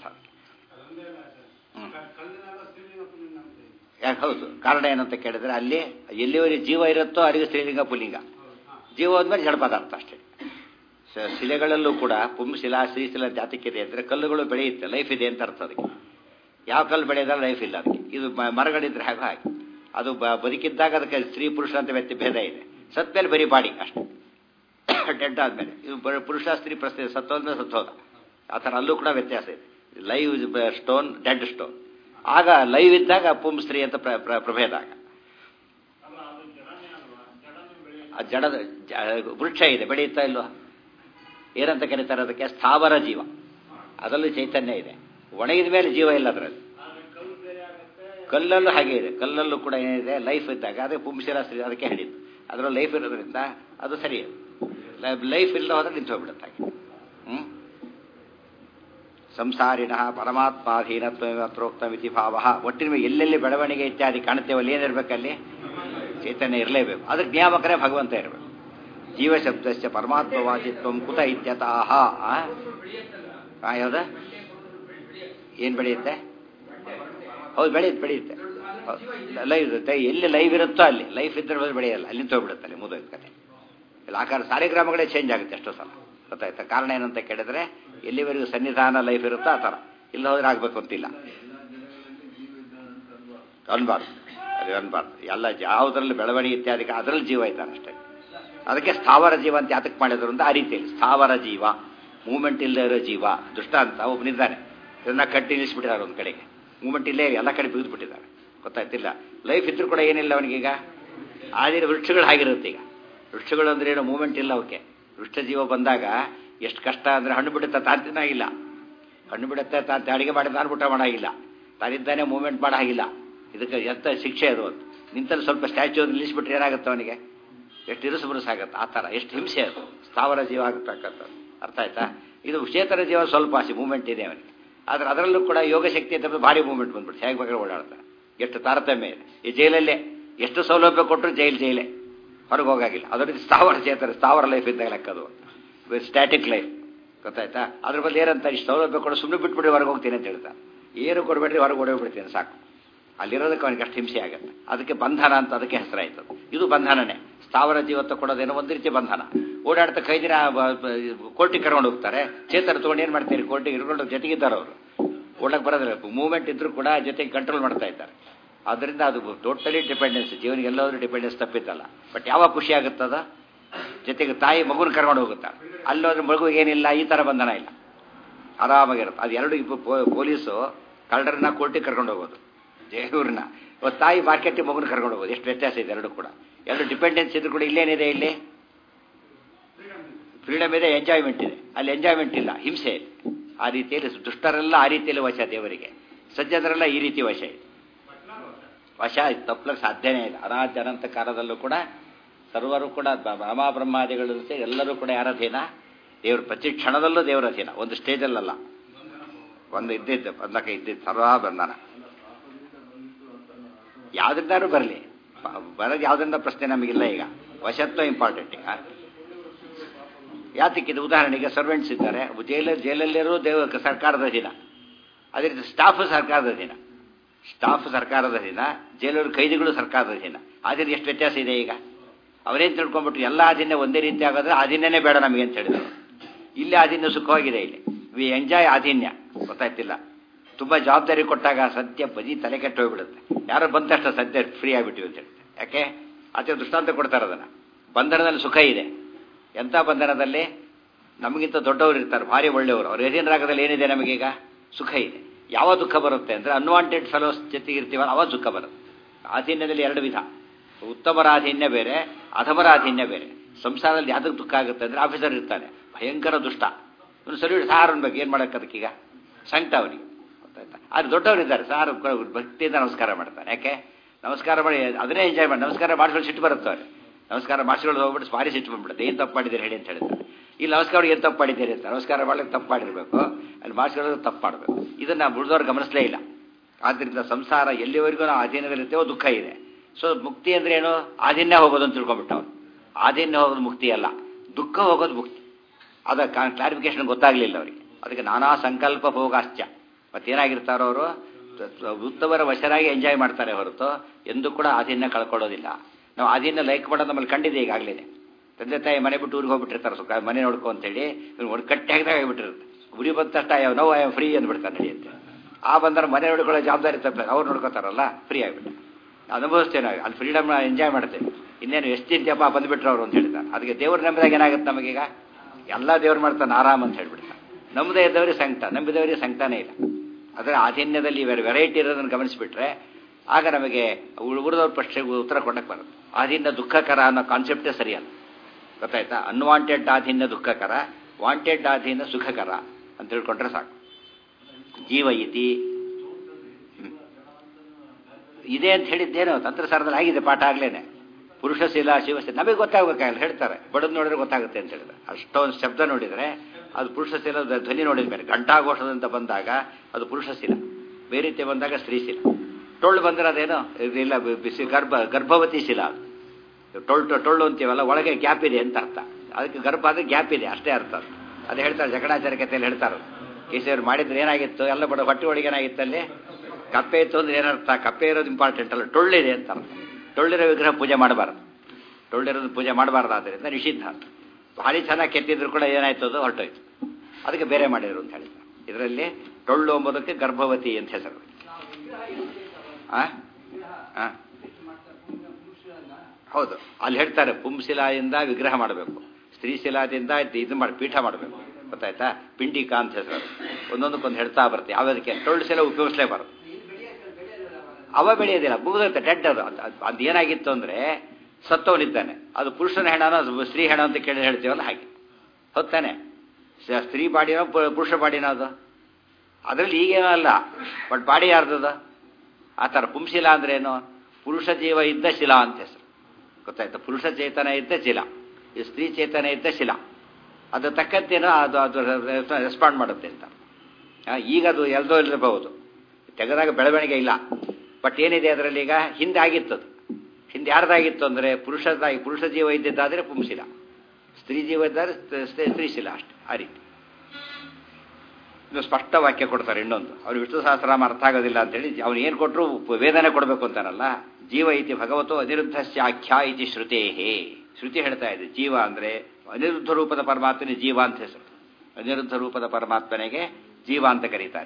ಯಾಕೆ ಹೌದು ಕಾರಣ ಏನಂತ ಕೇಳಿದ್ರೆ ಅಲ್ಲಿ ಎಲ್ಲಿವರೆಗೆ ಜೀವ ಇರುತ್ತೋ ಅಲ್ಲಿಗೆ ಸ್ತ್ರೀಲಿಂಗ ಪುಲ್ಲಿಂಗ ಜೀವ ಹೋದ್ಮೇಲೆ ಜಡ ಪದಾರ್ಥ ಅಷ್ಟೇ ಶಿಲೆಗಳಲ್ಲೂ ಕೂಡ ಪುಂಶಿಲಾ ಶ್ರೀಶಿಲ ಜಾತಿಕ್ಕಿದೆ ಅಂದರೆ ಕಲ್ಲುಗಳು ಬೆಳೆಯುತ್ತೆ ಲೈಫ್ ಇದೆ ಅಂತ ಅರ್ಥ ಅದಕ್ಕೆ ಯಾವ ಕಲ್ಲು ಬೆಳೆಯೋದ್ರೆ ಲೈಫ್ ಇಲ್ಲ ಅದಕ್ಕೆ ಇದು ಮರಗಳಿದ್ರೆ ಹಾಗೆ ಹಾಗೆ ಅದು ಬದುಕಿದ್ದಾಗ ಅದಕ್ಕೆ ಸ್ತ್ರೀ ಪುರುಷ ಅಂತ ವ್ಯಕ್ತಿ ಭೇದ ಇದೆ ಸತ್ಮೇಲೆ ಬರೀ ಬಾಡಿ ಅಷ್ಟೇ ಡೆಡ್ ಆದ್ಮೇಲೆ ಇದು ಪುರುಷ ಸ್ತ್ರೀ ಪ್ರಶ್ನೆ ಸತ್ತೋದ್ಮೇಲೆ ಸತ್ತೋದ ಆ ಥರ ಅಲ್ಲೂ ಕೂಡ ವ್ಯತ್ಯಾಸ ಇದೆ ಲೈವ್ ಸ್ಟೋನ್ ಡೆಡ್ ಸ್ಟೋನ್ ಆಗ ಲೈವ್ ಇದ್ದಾಗ ಪುಂ ಸ್ತ್ರೀ ಅಂತ ಪ್ರಭೇದ ಆಗ ಆ ಜಡದ ವೃಕ್ಷ ಇದೆ ಬೆಳೆಯುತ್ತಾ ಇಲ್ವಾ ಏನಂತ ಕರೀತಾರೆ ಅದಕ್ಕೆ ಸ್ಥಾವರ ಜೀವ ಅದರಲ್ಲೂ ಚೈತನ್ಯ ಇದೆ ಒಣಗಿದ ಮೇಲೆ ಜೀವ ಇಲ್ಲ ಅದರಲ್ಲಿ ಕಲ್ಲಲ್ಲೂ ಹಾಗೆ ಇದೆ ಕಲ್ಲಲ್ಲೂ ಕೂಡ ಏನಿದೆ ಲೈಫ್ ಇದ್ದಾಗ ಅದೇ ಪುಂಶಿರ ಸ್ತ್ರೀ ಅದಕ್ಕೆ ಹೇಳಿದ್ದು ಅದರಲ್ಲಿ ಲೈಫ್ ಇರೋದ್ರಿಂದ ಅದು ಸರಿ ಲೈಫ್ ಇಲ್ಲದ ಹೋದ್ರೆ ನಿಂತು ಹೋಗ್ಬಿಡುತ್ತೆ ಹಾಗೆ ಹ್ಞೂ ಸಂಸಾರಿಣ ಪರಮಾತ್ಮಾಧೀನತ್ವೋಕ್ತ ಮಿತಿ ಭಾವ ಒಟ್ಟಿನ ಮೇಲೆ ಎಲ್ಲೆಲ್ಲಿ ಬೆಳವಣಿಗೆ ಇತ್ಯಾದಿ ಕಾಣುತ್ತೇವಲ್ಲಿ ಏನಿರಬೇಕಲ್ಲಿ ಚೈತನ್ಯ ಇರಲೇಬೇಕು ಅದಕ್ಕೆ ನಿಯಾಮಕರೇ ಭಗವಂತ ಇರಬೇಕು ಜೀವಶಬ್ದಶ್ಚ ಪರಮಾತ್ಮವಾಚಿತ್ವ ಕುತ ಇತ್ಯತಃ ಯಾವ್ದ ಏನು ಬೆಳೆಯುತ್ತೆ ಹೌದು ಬೆಳೆಯುತ್ತೆ ಬೆಳೆಯುತ್ತೆ ಲೈವ್ ಇರುತ್ತೆ ಎಲ್ಲಿ ಲೈವ್ ಇರುತ್ತೋ ಅಲ್ಲಿ ಲೈಫ್ ಇದ್ರೆ ಬೆಳೆಯಲ್ಲ ಅಲ್ಲಿ ಹೋಗ್ಬಿಡುತ್ತೆ ಅಲ್ಲಿ ಮುದೋಯ್ತು ಕತೆ ಇಲ್ಲಿ ಆಕಾರ ಸಾಲಿಗ್ರಾಮಗಳೇ ಚೇಂಜ್ ಆಗುತ್ತೆ ಎಷ್ಟೋ ಸಲ ಗೊತ್ತಾಯ್ತಾ ಕಾರಣ ಏನಂತ ಕೇಳಿದ್ರೆ ಎಲ್ಲಿವರೆಗೂ ಸನ್ನಿಧಾನ ಲೈಫ್ ಇರುತ್ತೋ ಆ ಥರ ಇಲ್ಲ ಹೋದ್ರೆ ಆಗ್ಬೇಕು ಅಂತಿಲ್ಲ ಅನ್ಬಾರ್ದು ಅದು ಅನ್ಬಾರ್ದು ಎಲ್ಲ ಯಾವುದ್ರಲ್ಲಿ ಬೆಳವಣಿಗೆ ಇತ್ಯಾದಿ ಅದರಲ್ಲಿ ಜೀವ ಇದ್ದಾನೆ ಅಷ್ಟೇ ಅದಕ್ಕೆ ಸ್ಥಾವರ ಜೀವ ಅಂತ ಯಾತಕ್ಕೆ ಮಾಡಿದ್ರು ಅಂತ ಆ ರೀತಿಯಲ್ಲಿ ಸ್ಥಾವರ ಜೀವ ಮೂಮೆಂಟ್ ಇಲ್ಲದೆ ಇರೋ ಜೀವ ದುಷ್ಟ ಅಂತ ಒಬ್ಬನಿದ್ದಾನೆ ಇದನ್ನ ಕಟ್ಟಿ ನಿಲ್ಲಿಸ್ಬಿಟ್ಟಿದ್ದಾರೆ ಒಂದು ಕಡೆಗೆ ಮೂಮೆಂಟ್ ಇಲ್ಲೇ ಎಲ್ಲ ಕಡೆ ಬಿಗಿದ್ಬಿಟ್ಟಿದ್ದಾರೆ ಗೊತ್ತಾಯ್ತಿಲ್ಲ ಲೈಫ್ ಇದ್ರೂ ಕೂಡ ಏನಿಲ್ಲ ಅವನಿಗೀಗ ಆದಿನ ವೃಕ್ಷಗಳು ಹಾಗಿರುತ್ತೆ ಈಗ ವೃಕ್ಷಗಳು ಅಂದ್ರೆ ಏನೋ ಮೂಮೆಂಟ್ ಇಲ್ಲ ಅವಕ್ಕೆ ವೃಕ್ಷ ಜೀವ ಬಂದಾಗ ಎಷ್ಟು ಕಷ್ಟ ಅಂದರೆ ಹಣ್ಣು ಬಿಡುತ್ತೆ ತಾಂತಿನ ಇಲ್ಲ ಹಣ್ಣು ಬಿಡುತ್ತೆ ತಾಂತಿ ಅಡಿಗೆ ಮಾಡಿ ನಾನು ಊಟ ಮಾಡಾಗಿಲ್ಲ ತಾನಿದ್ದಾನೆ ಮೂವ್ಮೆಂಟ್ ಮಾಡೋ ಹಾಗಿಲ್ಲ ಇದಕ್ಕೆ ಎಂಥ ಶಿಕ್ಷೆ ಅದು ನಿಂತಲ್ಲಿ ಸ್ವಲ್ಪ ಸ್ಟ್ಯಾಚ್ಯೂ ನಿಲ್ಲಿಸ್ಬಿಟ್ರೆ ಏನಾಗುತ್ತೆ ಅವನಿಗೆ ಎಷ್ಟು ಇರುಸು ಬರುಸಾಗತ್ತೆ ಆ ಥರ ಎಷ್ಟು ಹಿಂಸೆ ಅದು ಸ್ಥಾವರ ಜೀವ ಆಗತಕ್ಕಂಥದ್ದು ಅರ್ಥ ಆಯ್ತಾ ಇದು ಚೇತನ ಜೀವ ಸ್ವಲ್ಪ ಆಸೆ ಮೂವ್ಮೆಂಟ್ ಇದೆ ಅವನಿಗೆ ಆದರೆ ಅದರಲ್ಲೂ ಕೂಡ ಯೋಗ ಶಕ್ತಿ ಅಂತ ಭಾರಿ ಮೂವ್ಮೆಂಟ್ ಬಂದ್ಬಿಟ್ಟು ಹೇಗೆ ಬೇಕಾದ್ರೆ ಓಡಾಡ್ತಾರೆ ಎಷ್ಟು ತಾರತಮ್ಯ ಇದೆ ಈ ಜೈಲಲ್ಲೇ ಎಷ್ಟು ಸೌಲಭ್ಯ ಕೊಟ್ಟರು ಜೈಲ್ ಜೈಲೇ ಹೊರಗೆ ಹೋಗಾಗಿಲ್ಲ ಅದರಿಂದ ಸ್ಥಾವರ ಚೇತನ ಸ್ಥಾವರ ಲೈಫ್ ಇದ್ದಾಗ ಲೆಕ್ಕದು ಸ್ಟ್ಯಾಟಿಕ್ ಲೈಫ್ ಗೊತ್ತಾಯ್ತಾ ಅದ್ರ ಬದಲು ಏನಂತ ಇಷ್ಟು ಸೌಲಭ್ಯ ಕೊಡು ಸುಮ್ಮನೆ ಬಿಟ್ಬಿಟ್ಟು ಹೊರಗೆ ಹೋಗ್ತೀನಿ ಅಂತ ಹೇಳ್ತಾರೆ ಏನು ಕೊಡಬೇಡ್ರಿ ಹೊರಗೆ ಓಡೋಗ್ಬಿಡ್ತೀನಿ ಸಾಕು ಅಲ್ಲಿರೋದಕ್ಕೆ ಅವನಿಗೆ ಅಷ್ಟು ಹಿಂಸೆ ಆಗುತ್ತೆ ಅದಕ್ಕೆ ಬಂಧನ ಅಂತ ಅದಕ್ಕೆ ಹೆಸರಾಯ್ತು ಇದು ಬಂಧನನೇ ಸ್ಥಾವರ ಜೀವತ್ವ ಕೊಡೋದೇನೋ ಒಂದು ರೀತಿ ಬಂಧನ ಓಡಾಡ್ತಾ ಕೈ ದಿನ ಕೋರ್ಟಿಗೆ ಕರ್ಕೊಂಡು ಹೋಗ್ತಾರೆ ಚೇತನ ತೊಗೊಂಡು ಏನು ಮಾಡ್ತೀರಿ ಕೋರ್ಟಿಗೆ ಇರ್ಕೊಂಡು ಜೊತೆಗಿದ್ದಾರೆ ಅವರು ಓಡಕ್ಕೆ ಬರೋದಿಲ್ಲ ಮೂವ್ಮೆಂಟ್ ಇದ್ರೂ ಕೂಡ ಜೊತೆಗೆ ಕಂಟ್ರೋಲ್ ಮಾಡ್ತಾ ಇದ್ದಾರೆ ಅದರಿಂದ ಅದು ಟೋಟಲಿ ಡಿಪೆಂಡೆನ್ಸ್ ಜೀವನಿಗೆ ಎಲ್ಲಾದ್ರೂ ಡಿಪೆಂಡೆನ್ಸ್ ತಪ್ಪಿದ್ದಲ್ಲ ಬಟ್ ಯಾವಾಗ ಖುಷಿ ಆಗುತ್ತದ ಜೊತೆಗೆ ತಾಯಿ ಮಗುನ ಕರ್ಕೊಂಡು ಹೋಗುತ್ತಾರೆ ಅಲ್ಲೋದ್ರೆ ಮಗು ಏನಿಲ್ಲ ಈ ಥರ ಬಂಧನ ಇಲ್ಲ ಆರಾಮಾಗಿರುತ್ತೆ ಅದು ಎರಡು ಇಬ್ಬರು ಪೊ- ಪೊಲೀಸು ಕಳ್ಳರನ್ನ ಕೋರ್ಟಿಗೆ ಕರ್ಕೊಂಡು ಹೋಗೋದು ದೇವ್ರನ್ನ ಇವತ್ತು ತಾಯಿ ಮಾರ್ಕೆಟಿಗೆ ಮಗುನ ಕರ್ಕೊಂಡು ಹೋಗೋದು ಎಷ್ಟು ವ್ಯತ್ಯಾಸ ಇದೆ ಎರಡು ಕೂಡ ಎರಡು ಡಿಪೆಂಡೆನ್ಸ್ ಇದ್ರು ಕೂಡ ಇಲ್ಲೇನಿದೆ ಇಲ್ಲಿ ಫ್ರೀಡಮ್ ಇದೆ ಎಂಜಾಯ್ಮೆಂಟ್ ಇದೆ ಅಲ್ಲಿ ಎಂಜಾಯ್ಮೆಂಟ್ ಇಲ್ಲ ಹಿಂಸೆ ಇದೆ ಆ ರೀತಿಯಲ್ಲಿ ದುಷ್ಟರೆಲ್ಲ ಆ ರೀತಿಯಲ್ಲಿ ವಶ ದೇವರಿಗೆ ಸಜ್ಜನರೆಲ್ಲ ಈ ರೀತಿ ವಶ ಇದೆ ವಶ ತಪ್ಪಲಿಕ್ಕೆ ಸಾಧ್ಯನೇ ಇಲ್ಲ ಅನಾದ್ಯ ಅನಂತ ಕಾಲದಲ್ಲೂ ಕೂಡ ಸರ್ವರು ಕೂಡ ಬ- ಬ್ರಹ್ಮ ಬ್ರಹ್ಮಾದಿಗಳು ಸೇರಿ ಎಲ್ಲರೂ ಕೂಡ ಯಾರ ಅಧೀನ ದೇವ್ರ ಪ್ರತಿ ಕ್ಷಣದಲ್ಲೂ ದೇವರ ಅಧೀನ ಒಂದು ಸ್ಟೇಜಲ್ಲಲ್ಲ ಒಂದು ಇದ್ದಿದ್ದು ಬಂದಕ್ಕೆ ಇದ್ದಿದ್ದು ಸರ್ವ ಬಂಧನ ಯಾವ್ದ್ರಿಂದಾದ್ರೂ ಬರಲಿ ಬರೋದು ಯಾವ್ದ್ರಿಂದ ಪ್ರಶ್ನೆ ನಮಗಿಲ್ಲ ಈಗ ವಶತ್ವ ಇಂಪಾರ್ಟೆಂಟ್ ಈಗ ಯಾತಕ್ಕಿದು ಉದಾಹರಣೆಗೆ ಸರ್ವೆಂಟ್ಸ್ ಇದ್ದಾರೆ ಜೈಲ ಜೈಲಲ್ಲಿರೋ ದೇವ ಸರ್ಕಾರದ ಅಧೀನ ಅದೇ ರೀತಿ ಸ್ಟಾಫ್ ಸರ್ಕಾರದ ಅಧೀನ ಸ್ಟಾಫ್ ಸರ್ಕಾರದ ಅಧೀನ ಜೈಲೂರು ಖೈದಿಗಳು ಸರ್ಕಾರದ ಅಧೀನ ಅಧೀನ ಎಷ್ಟು ವ್ಯತ್ಯಾಸ ಇದೆ ಈಗ ಅವರೇನು ತಿಳ್ಕೊಂಡ್ಬಿಟ್ರು ಎಲ್ಲ ಅಧೀನ ಒಂದೇ ರೀತಿ ಆಗೋದ್ರೆ ಅಧೀನನೇ ಬೇಡ ನಮಗೆ ಅಂತ ಹೇಳಿದರು ಇಲ್ಲಿ ಅಧೀನ ಸುಖವಾಗಿದೆ ಇಲ್ಲಿ ವಿ ಎಂಜಾಯ್ ಅಧೀನ್ಯ ಗೊತ್ತಾಯ್ತಿಲ್ಲ ತುಂಬ ಜವಾಬ್ದಾರಿ ಕೊಟ್ಟಾಗ ಸದ್ಯ ಬದಿ ತಲೆ ಕೆಟ್ಟು ಹೋಗ್ಬಿಡುತ್ತೆ ಯಾರೋ ಬಂದ ತಕ್ಷಣ ಸದ್ಯ ಫ್ರೀ ಆಗಿಬಿಟ್ಟಿವಿ ಅಂತ ಹೇಳುತ್ತೆ ಯಾಕೆ ಆಚೆ ದೃಷ್ಟಾಂತ ಕೊಡ್ತಾರೆ ಅದನ್ನು ಬಂಧನದಲ್ಲಿ ಸುಖ ಇದೆ ಎಂಥ ಬಂಧನದಲ್ಲಿ ನಮಗಿಂತ ದೊಡ್ಡವರು ಇರ್ತಾರೆ ಭಾರಿ ಒಳ್ಳೆಯವರು ಅವ್ರ ಎದಿನ ರಾಗದಲ್ಲಿ ಏನಿದೆ ನಮಗೀಗ ಸುಖ ಇದೆ ಯಾವ ದುಃಖ ಬರುತ್ತೆ ಅಂದರೆ ಅನ್ವಾಂಟೆಡ್ ಫೆಲೋಸ್ ಜೊತೆಗೆ ಇರ್ತೀವಲ್ಲ ಅವಾಗ ದುಃಖ ಬರುತ್ತೆ ಆಧೀನ್ಯದಲ್ಲಿ ಎರಡು ವಿಧ ಉತ್ತಮರ ಆಧೀನ್ಯ ಬೇರೆ ಅಧಮರ ಆಧೀನ್ಯ ಬೇರೆ ಸಂಸಾರದಲ್ಲಿ ಯಾವ್ದಕ್ಕೆ ದುಃಖ ಆಗುತ್ತೆ ಅಂದರೆ ಆಫೀಸರ್ ಇರ್ತಾನೆ ಭಯಂಕರ ದುಷ್ಟ ಇವನು ಸರಿ ಸಾರ್ ಅನ್ಬೇಕು ಏನು ಮಾಡೋಕೆ ಅದಕ್ಕೀಗ ಸಂಕಟ ಅವನಿಗೆ ಗೊತ್ತಾಯ್ತಾ ಆದ್ರೆ ದೊಡ್ಡವರಿದ್ದಾರೆ ಸಾರ್ ಭಕ್ತಿಯಿಂದ ನಮಸ್ಕಾರ ಮಾಡ್ತಾನೆ ಯಾಕೆ ನಮಸ್ಕಾರ ಮಾಡಿ ಅದನ್ನೇ ಎಂಜಾಯ್ ಮಾಡಿ ನಮಸ್ಕಾರ ಮಾಡಿಸ್ಕೊಂಡು ಸಿಟ್ಟು ಬರುತ್ತೆ ಅವ್ರಿಗೆ ನಮಸ್ಕಾರ ಮಾಡಿಸ್ಕೊಂಡು ಹೋಗ್ಬಿಟ್ಟು ಸ್ವಾರಿ ಸಿಟ್ಟು ಬಂದ್ಬಿಡುತ್ತೆ ಏನು ತಪ್ಪು ಮಾಡಿದ್ದೀರಿ ಹೇಳಿ ಅಂತ ಹೇಳ್ತಾರೆ ಇಲ್ಲಿ ನಮಸ್ಕಾರ ಏನು ತಪ್ಪು ಮಾಡಿದ್ದೀರಿ ಅಂತ ನಮಸ್ಕಾರ ಮಾಡ್ಲಿಕ್ಕೆ ತಪ್ಪು ಮಾಡಿರಬೇಕು ಅಲ್ಲಿ ಮಾಡಿಸ್ಕೊಳ್ಳೋದು ತಪ್ಪು ಮಾಡಬೇಕು ಇದನ್ನ ಉಳಿದವ್ರು ಗಮನಿಸಲೇ ಇಲ್ಲ ಆದ್ದರಿಂದ ಸಂಸಾರ ಎಲ್ಲಿವರೆಗೂ ನಾವು ಅಧೀನದಲ್ಲಿರ್ತೇವೋ ದುಃಖ ಇದೆ ಸೊ ಮುಕ್ತಿ ಅಂದ್ರೆ ಏನು ಆಧೀನ್ಯ ಹೋಗೋದು ಅಂತ ತಿಳ್ಕೊಂಡ್ಬಿಟ್ಟವ್ರು ಆಧೀನ್ಯ ಹೋಗೋದು ಮುಕ್ತಿ ಅಲ್ಲ ದುಃಖ ಹೋಗೋದು ಮುಕ್ತಿ ಅದ ಕ್ಲಾರಿಫಿಕೇಶನ್ ಗೊತ್ತಾಗ್ಲಿಲ್ಲ ಅವರಿಗೆ ಅದಕ್ಕೆ ನಾನಾ ಸಂಕಲ್ಪ ಭೋಗಾಶ್ಚ ಮತ್ತೇನಾಗಿರ್ತಾರೋ ಅವರು ಉತ್ತಮರ ವಶರಾಗಿ ಎಂಜಾಯ್ ಮಾಡ್ತಾರೆ ಹೊರತು ಎಂದೂ ಕೂಡ ಆಧೀನ್ಯ ಕಳ್ಕೊಳ್ಳೋದಿಲ್ಲ ನಾವು ಆಧೀನ್ಯ ಲೈಕ್ ಮಾಡೋದು ನಮ್ಮಲ್ಲಿ ಕಂಡಿದೆ ಈಗಾಗಲೇ ತಂದೆ ತಾಯಿ ಮನೆ ಬಿಟ್ಟು ಊರಿಗೆ ಹೋಗ್ಬಿಟ್ಟಿರ್ತಾರೆ ಸುಖ ಮನೆ ನೋಡ್ಕೊ ಅಂತೇಳಿ ಒಂದು ಕಟ್ಟಿ ಹಾಕಿದಾಗ ಆಗಿಬಿಟ್ಟಿರುತ್ತೆ ಉರಿ ಬಂದ ತಕ್ಷಣ ಯಾವ ನೋ ಐ ಆಮ್ ಫ್ರೀ ಅಂದ್ಬಿಡ್ತಾರೆ ನಡೆಯುತ್ತೆ ಆ ಬಂದ್ರೆ ಮನೆ ನೋಡ್ಕೊಳ್ಳೋ ಜವಾಬ್ದಾರಿ ತಪ್ಪ ಅವ್ರು ನೋಡ್ಕೋತಾರಲ್ಲ ಫ್ರೀ ಆಗಿಬಿಟ್ಟು ಅನುಭವಿಸ್ತೇವೆ ನಾವು ಅಲ್ಲಿ ಫ್ರೀಡಮ್ ಎಂಜಾಯ್ ಮಾಡ್ತೇವೆ ಇನ್ನೇನು ಎಷ್ಟು ಚಿಂತೆಯಪ್ಪ ಬಂದುಬಿಟ್ರು ಅವರು ಅಂತ ಹೇಳ್ತಾರೆ ಅದಕ್ಕೆ ದೇವ್ರ ನಂಬಿದಾಗ ಏನಾಗುತ್ತೆ ನಮಗೀಗ ಎಲ್ಲ ದೇವ್ರು ಮಾಡ್ತಾನೆ ಆರಾಮ್ ಅಂತ ಹೇಳ್ಬಿಡ್ತಾನೆ ನಮ್ಮದೇ ಇದ್ದವರಿಗೆ ಸಂಕಟ ನಂಬಿದವರಿಗೆ ಸಂಕಟನೇ ಇಲ್ಲ ಅದರ ಆಧೀನ್ಯದಲ್ಲಿ ಇವರು ವೆರೈಟಿ ಇರೋದನ್ನು ಗಮನಿಸಿಬಿಟ್ರೆ ಆಗ ನಮಗೆ ಉಳಿದವ್ರ ಪ್ರಶ್ನೆಗೆ ಉತ್ತರ ಕೊಡಕ್ಕೆ ಬರುತ್ತೆ ಆಧೀನ್ಯ ದುಃಖಕರ ಅನ್ನೋ ಕಾನ್ಸೆಪ್ಟೇ ಸರಿಯಲ್ಲ ಗೊತ್ತಾಯ್ತಾ ಅನ್ವಾಂಟೆಡ್ ಆಧೀನ್ಯ ದುಃಖಕರ ವಾಂಟೆಡ್ ಆಧೀನ್ಯ ಸುಖಕರ ಅಂತ ತಿಳ್ಕೊಂಡ್ರೆ ಸಾಕು ಜೀವ ಇತಿ ಹ್ಮ್. ಇದೆ ಅಂತ ಹೇಳಿದ್ದೇನೋ ತಂತ್ರಸಾರದಲ್ಲಿ ಆಗಿದೆ ಪಾಠ ಆಗ್ಲೇನೆ ಪುರುಷಶೀಲ ಶಿವಶೀಲ ನಮಗೆ ಗೊತ್ತಾಗಬೇಕಾಗಲ್ಲ ಹೇಳ್ತಾರೆ ಬಡದ್ ನೋಡಿದ್ರೆ ಗೊತ್ತಾಗುತ್ತೆ ಅಂತ ಹೇಳಿದ್ರೆ ಅಷ್ಟೊಂದು ಶಬ್ದ ನೋಡಿದರೆ ಅದು ಪುರುಷಶೀಲ ಧ್ವನಿ ನೋಡಿದ ಮೇಲೆ ಘಂಟಾಘೋಷದಂತ ಬಂದಾಗ ಅದು ಪುರುಷಶೀಲ ಬೇರೆ ರೀತಿ ಬಂದಾಗ ಸ್ತ್ರೀಶೀಲ ಟೊಳ್ಳು ಬಂದ್ರೆ ಅದೇನೋ ಇಲ್ಲ ಬಿಸಿ ಗರ್ಭ ಗರ್ಭವತಿ ಶೀಲ ಅದು ಟೊಳ್ಳು ಟೊಳ್ಳು ಅಂತೀವಲ್ಲ ಒಳಗೆ ಗ್ಯಾಪ್ ಇದೆ ಅಂತ ಅರ್ಥ ಅದಕ್ಕೆ ಗರ್ಭ ಆದರೆ ಗ್ಯಾಪ್ ಇದೆ ಅಷ್ಟೇ ಅರ್ಥ ಅದು ಅದು ಹೇಳ್ತಾರೆ ಜಗಣಾಚಾರ್ಯ ಕಥೆಯಲ್ಲಿ ಹೇಳ್ತಾರೆ ಕೇಸಿಯವ್ರು ಮಾಡಿದ್ರೆ ಏನಾಗಿತ್ತು ಎಲ್ಲ ಬಡ ಹೊಟ್ಟೆ ಒಳಗೆ ಏನಾಗಿತ್ತು ಅಲ್ಲಿ ಕಪ್ಪೆ ಇತ್ತು ಅಂದ್ರೆ ಏನರ್ಥ ಕಪ್ಪೆ ಇರೋದು ಇಂಪಾರ್ಟೆಂಟ್ ಅಲ್ಲ ಟೊಳ್ಳಿದೆ ಅಂತ ಅರ್ಥ ಟೊಳ್ಳಿರೋ ವಿಗ್ರಹ ಪೂಜೆ ಮಾಡಬಾರ್ದು ಟೊಳ್ಳಿರೋದು ಪೂಜೆ ಮಾಡಬಾರ್ದು ಆದ್ದರಿಂದ ನಿಷಿದ್ಧ ಭಾರಿ ಚೆನ್ನಾಗಿ ಕೆತ್ತಿದ್ರು ಕೂಡ ಏನಾಯ್ತು ಅದು ಹೊರಟೋಯ್ತು ಅದಕ್ಕೆ ಬೇರೆ ಮಾಡಿದ್ರು ಅಂತ ಹೇಳಿದ್ರು ಇದರಲ್ಲಿ ಟೊಳ್ಳು ಎಂಬುದಕ್ಕೆ ಗರ್ಭವತಿ ಅಂತ ಹೆಸರು ಆ? ಆ? ಹೌದು ಅಲ್ಲಿ ಹೇಳ್ತಾರೆ ಪುಂಶಿಲಾದಿಂದ ವಿಗ್ರಹ ಮಾಡಬೇಕು ಸ್ತ್ರೀಶಿಲಾದಿಂದ ಇದು ಮಾಡಿ ಪೀಠ ಮಾಡಬೇಕು ಗೊತ್ತಾಯ್ತಾ ಪಿಂಡಿಕ ಅಂತ ಹೆಸರು ಒಂದೊಂದಕ್ಕೊಂದು ಹೇಳ್ತಾ ಬರುತ್ತೆ ಯಾವ್ದಕ್ಕೆ ಟೊಳ್ಳು ಶಿಲ ಉಪಯೋಗಿಸ್ಲೇಬಾರದು ಅವ ಬೆಳೆಯೋದಿಲ್ಲ ಮುಗಿದೈತೆ ಡೆಡ್ ಅದು ಅದು- ಅದು- ಅದು ಏನಾಗಿತ್ತು ಅಂದರೆ ಸತ್ತವನಿದ್ದಾನೆ ಅದು ಪುರುಷನ ಹೆಣನೋ ಅದು ಸ್ತ್ರೀ ಹೆಣ ಅಂತ ಕೇಳಿ ಹೇಳ್ತೀವಲ್ಲ ಹಾಗೆ ಹೊತ್ತಾನೆ ಸ್ತ್ರೀ ಬಾಡಿನೋ ಪು- ಪುರುಷ ಬಾಡಿನೋ ಅದು ಅದರಲ್ಲಿ ಈಗೇನೋ ಅಲ್ಲ ಬಟ್ ಬಾಡಿ ಯಾರ್ದದು ಆ ಥರ ಪುಂಶಿಲ ಅಂದ್ರೇನು ಪುರುಷ ಜೀವ ಇದ್ದ ಶಿಲಾ ಅಂತ ಹೆಸರು ಗೊತ್ತಾಯ್ತಾ ಪುರುಷ ಚೇತನ ಇದ್ದ ಶಿಲ ಈ ಸ್ತ್ರೀ ಚೇತನ ಇದ್ದ ಶಿಲ ಅದು ತಕ್ಕಂತೇನೋ ಅದು ಅದು ರೆಸ್ಪಾಂಡ್ ಮಾಡುತ್ತೆ ಅಂತ ಆ, ಈಗ ಅದು ಎಲ್ದೋ ಇರಬಹುದು ತೆಗೆದಾಗ ಬೆಳವಣಿಗೆ ಇಲ್ಲ ಬಟ್ ಏನಿದೆ ಅದರಲ್ಲಿ ಈಗ ಹಿಂದೆ ಆಗಿತ್ತು ಅದು ಹಿಂದೆ ಯಾರ್ದಾಗಿತ್ತು ಅಂದರೆ ಪುರುಷದಾಗಿ ಪುರುಷ ಜೀವ ಇದ್ದಿದ್ದಾದರೆ ಪುಂಶಿಲ ಸ್ತ್ರೀ ಜೀವ ಇದ್ದಾರೆ ಸ್ತ್ರೀ- ಸ್ತ್ರೀಶಿಲ ಅಷ್ಟೇ ಆ ರೀತಿ ಇನ್ನು ಸ್ಪಷ್ಟ ವಾಕ್ಯ ಕೊಡ್ತಾರೆ ಇನ್ನೊಂದು ಅವ್ರು ವಿಷ್ಣು ಸಹಸ್ರನಾಮ ಅರ್ಥ ಆಗೋದಿಲ್ಲ ಅಂತೇಳಿ ಅವ್ನು ಏನು ಕೊಟ್ಟರು ವೇದನೆ ಕೊಡಬೇಕು ಅಂತಾರಲ್ಲ ಜೀವ ಇತಿ ಭಗವತೋ ಅನಿರುದ್ಧಸ್ಯ ಆಖ್ಯಾ ಇತಿ ಶ್ರುತೇಹೇ ಶ್ರುತಿ ಹೇಳ್ತಾ ಇದೆ ಜೀವ ಅಂದರೆ ಅನಿರುದ್ಧ ರೂಪದ ಪರಮಾತ್ಮನೇ ಜೀವ ಅಂತ ಹೆಸರು ಅನಿರುದ್ಧ ರೂಪದ ಪರಮಾತ್ಮನಿಗೆ ಜೀವ ಅಂತ ಕರೀತಾರೆ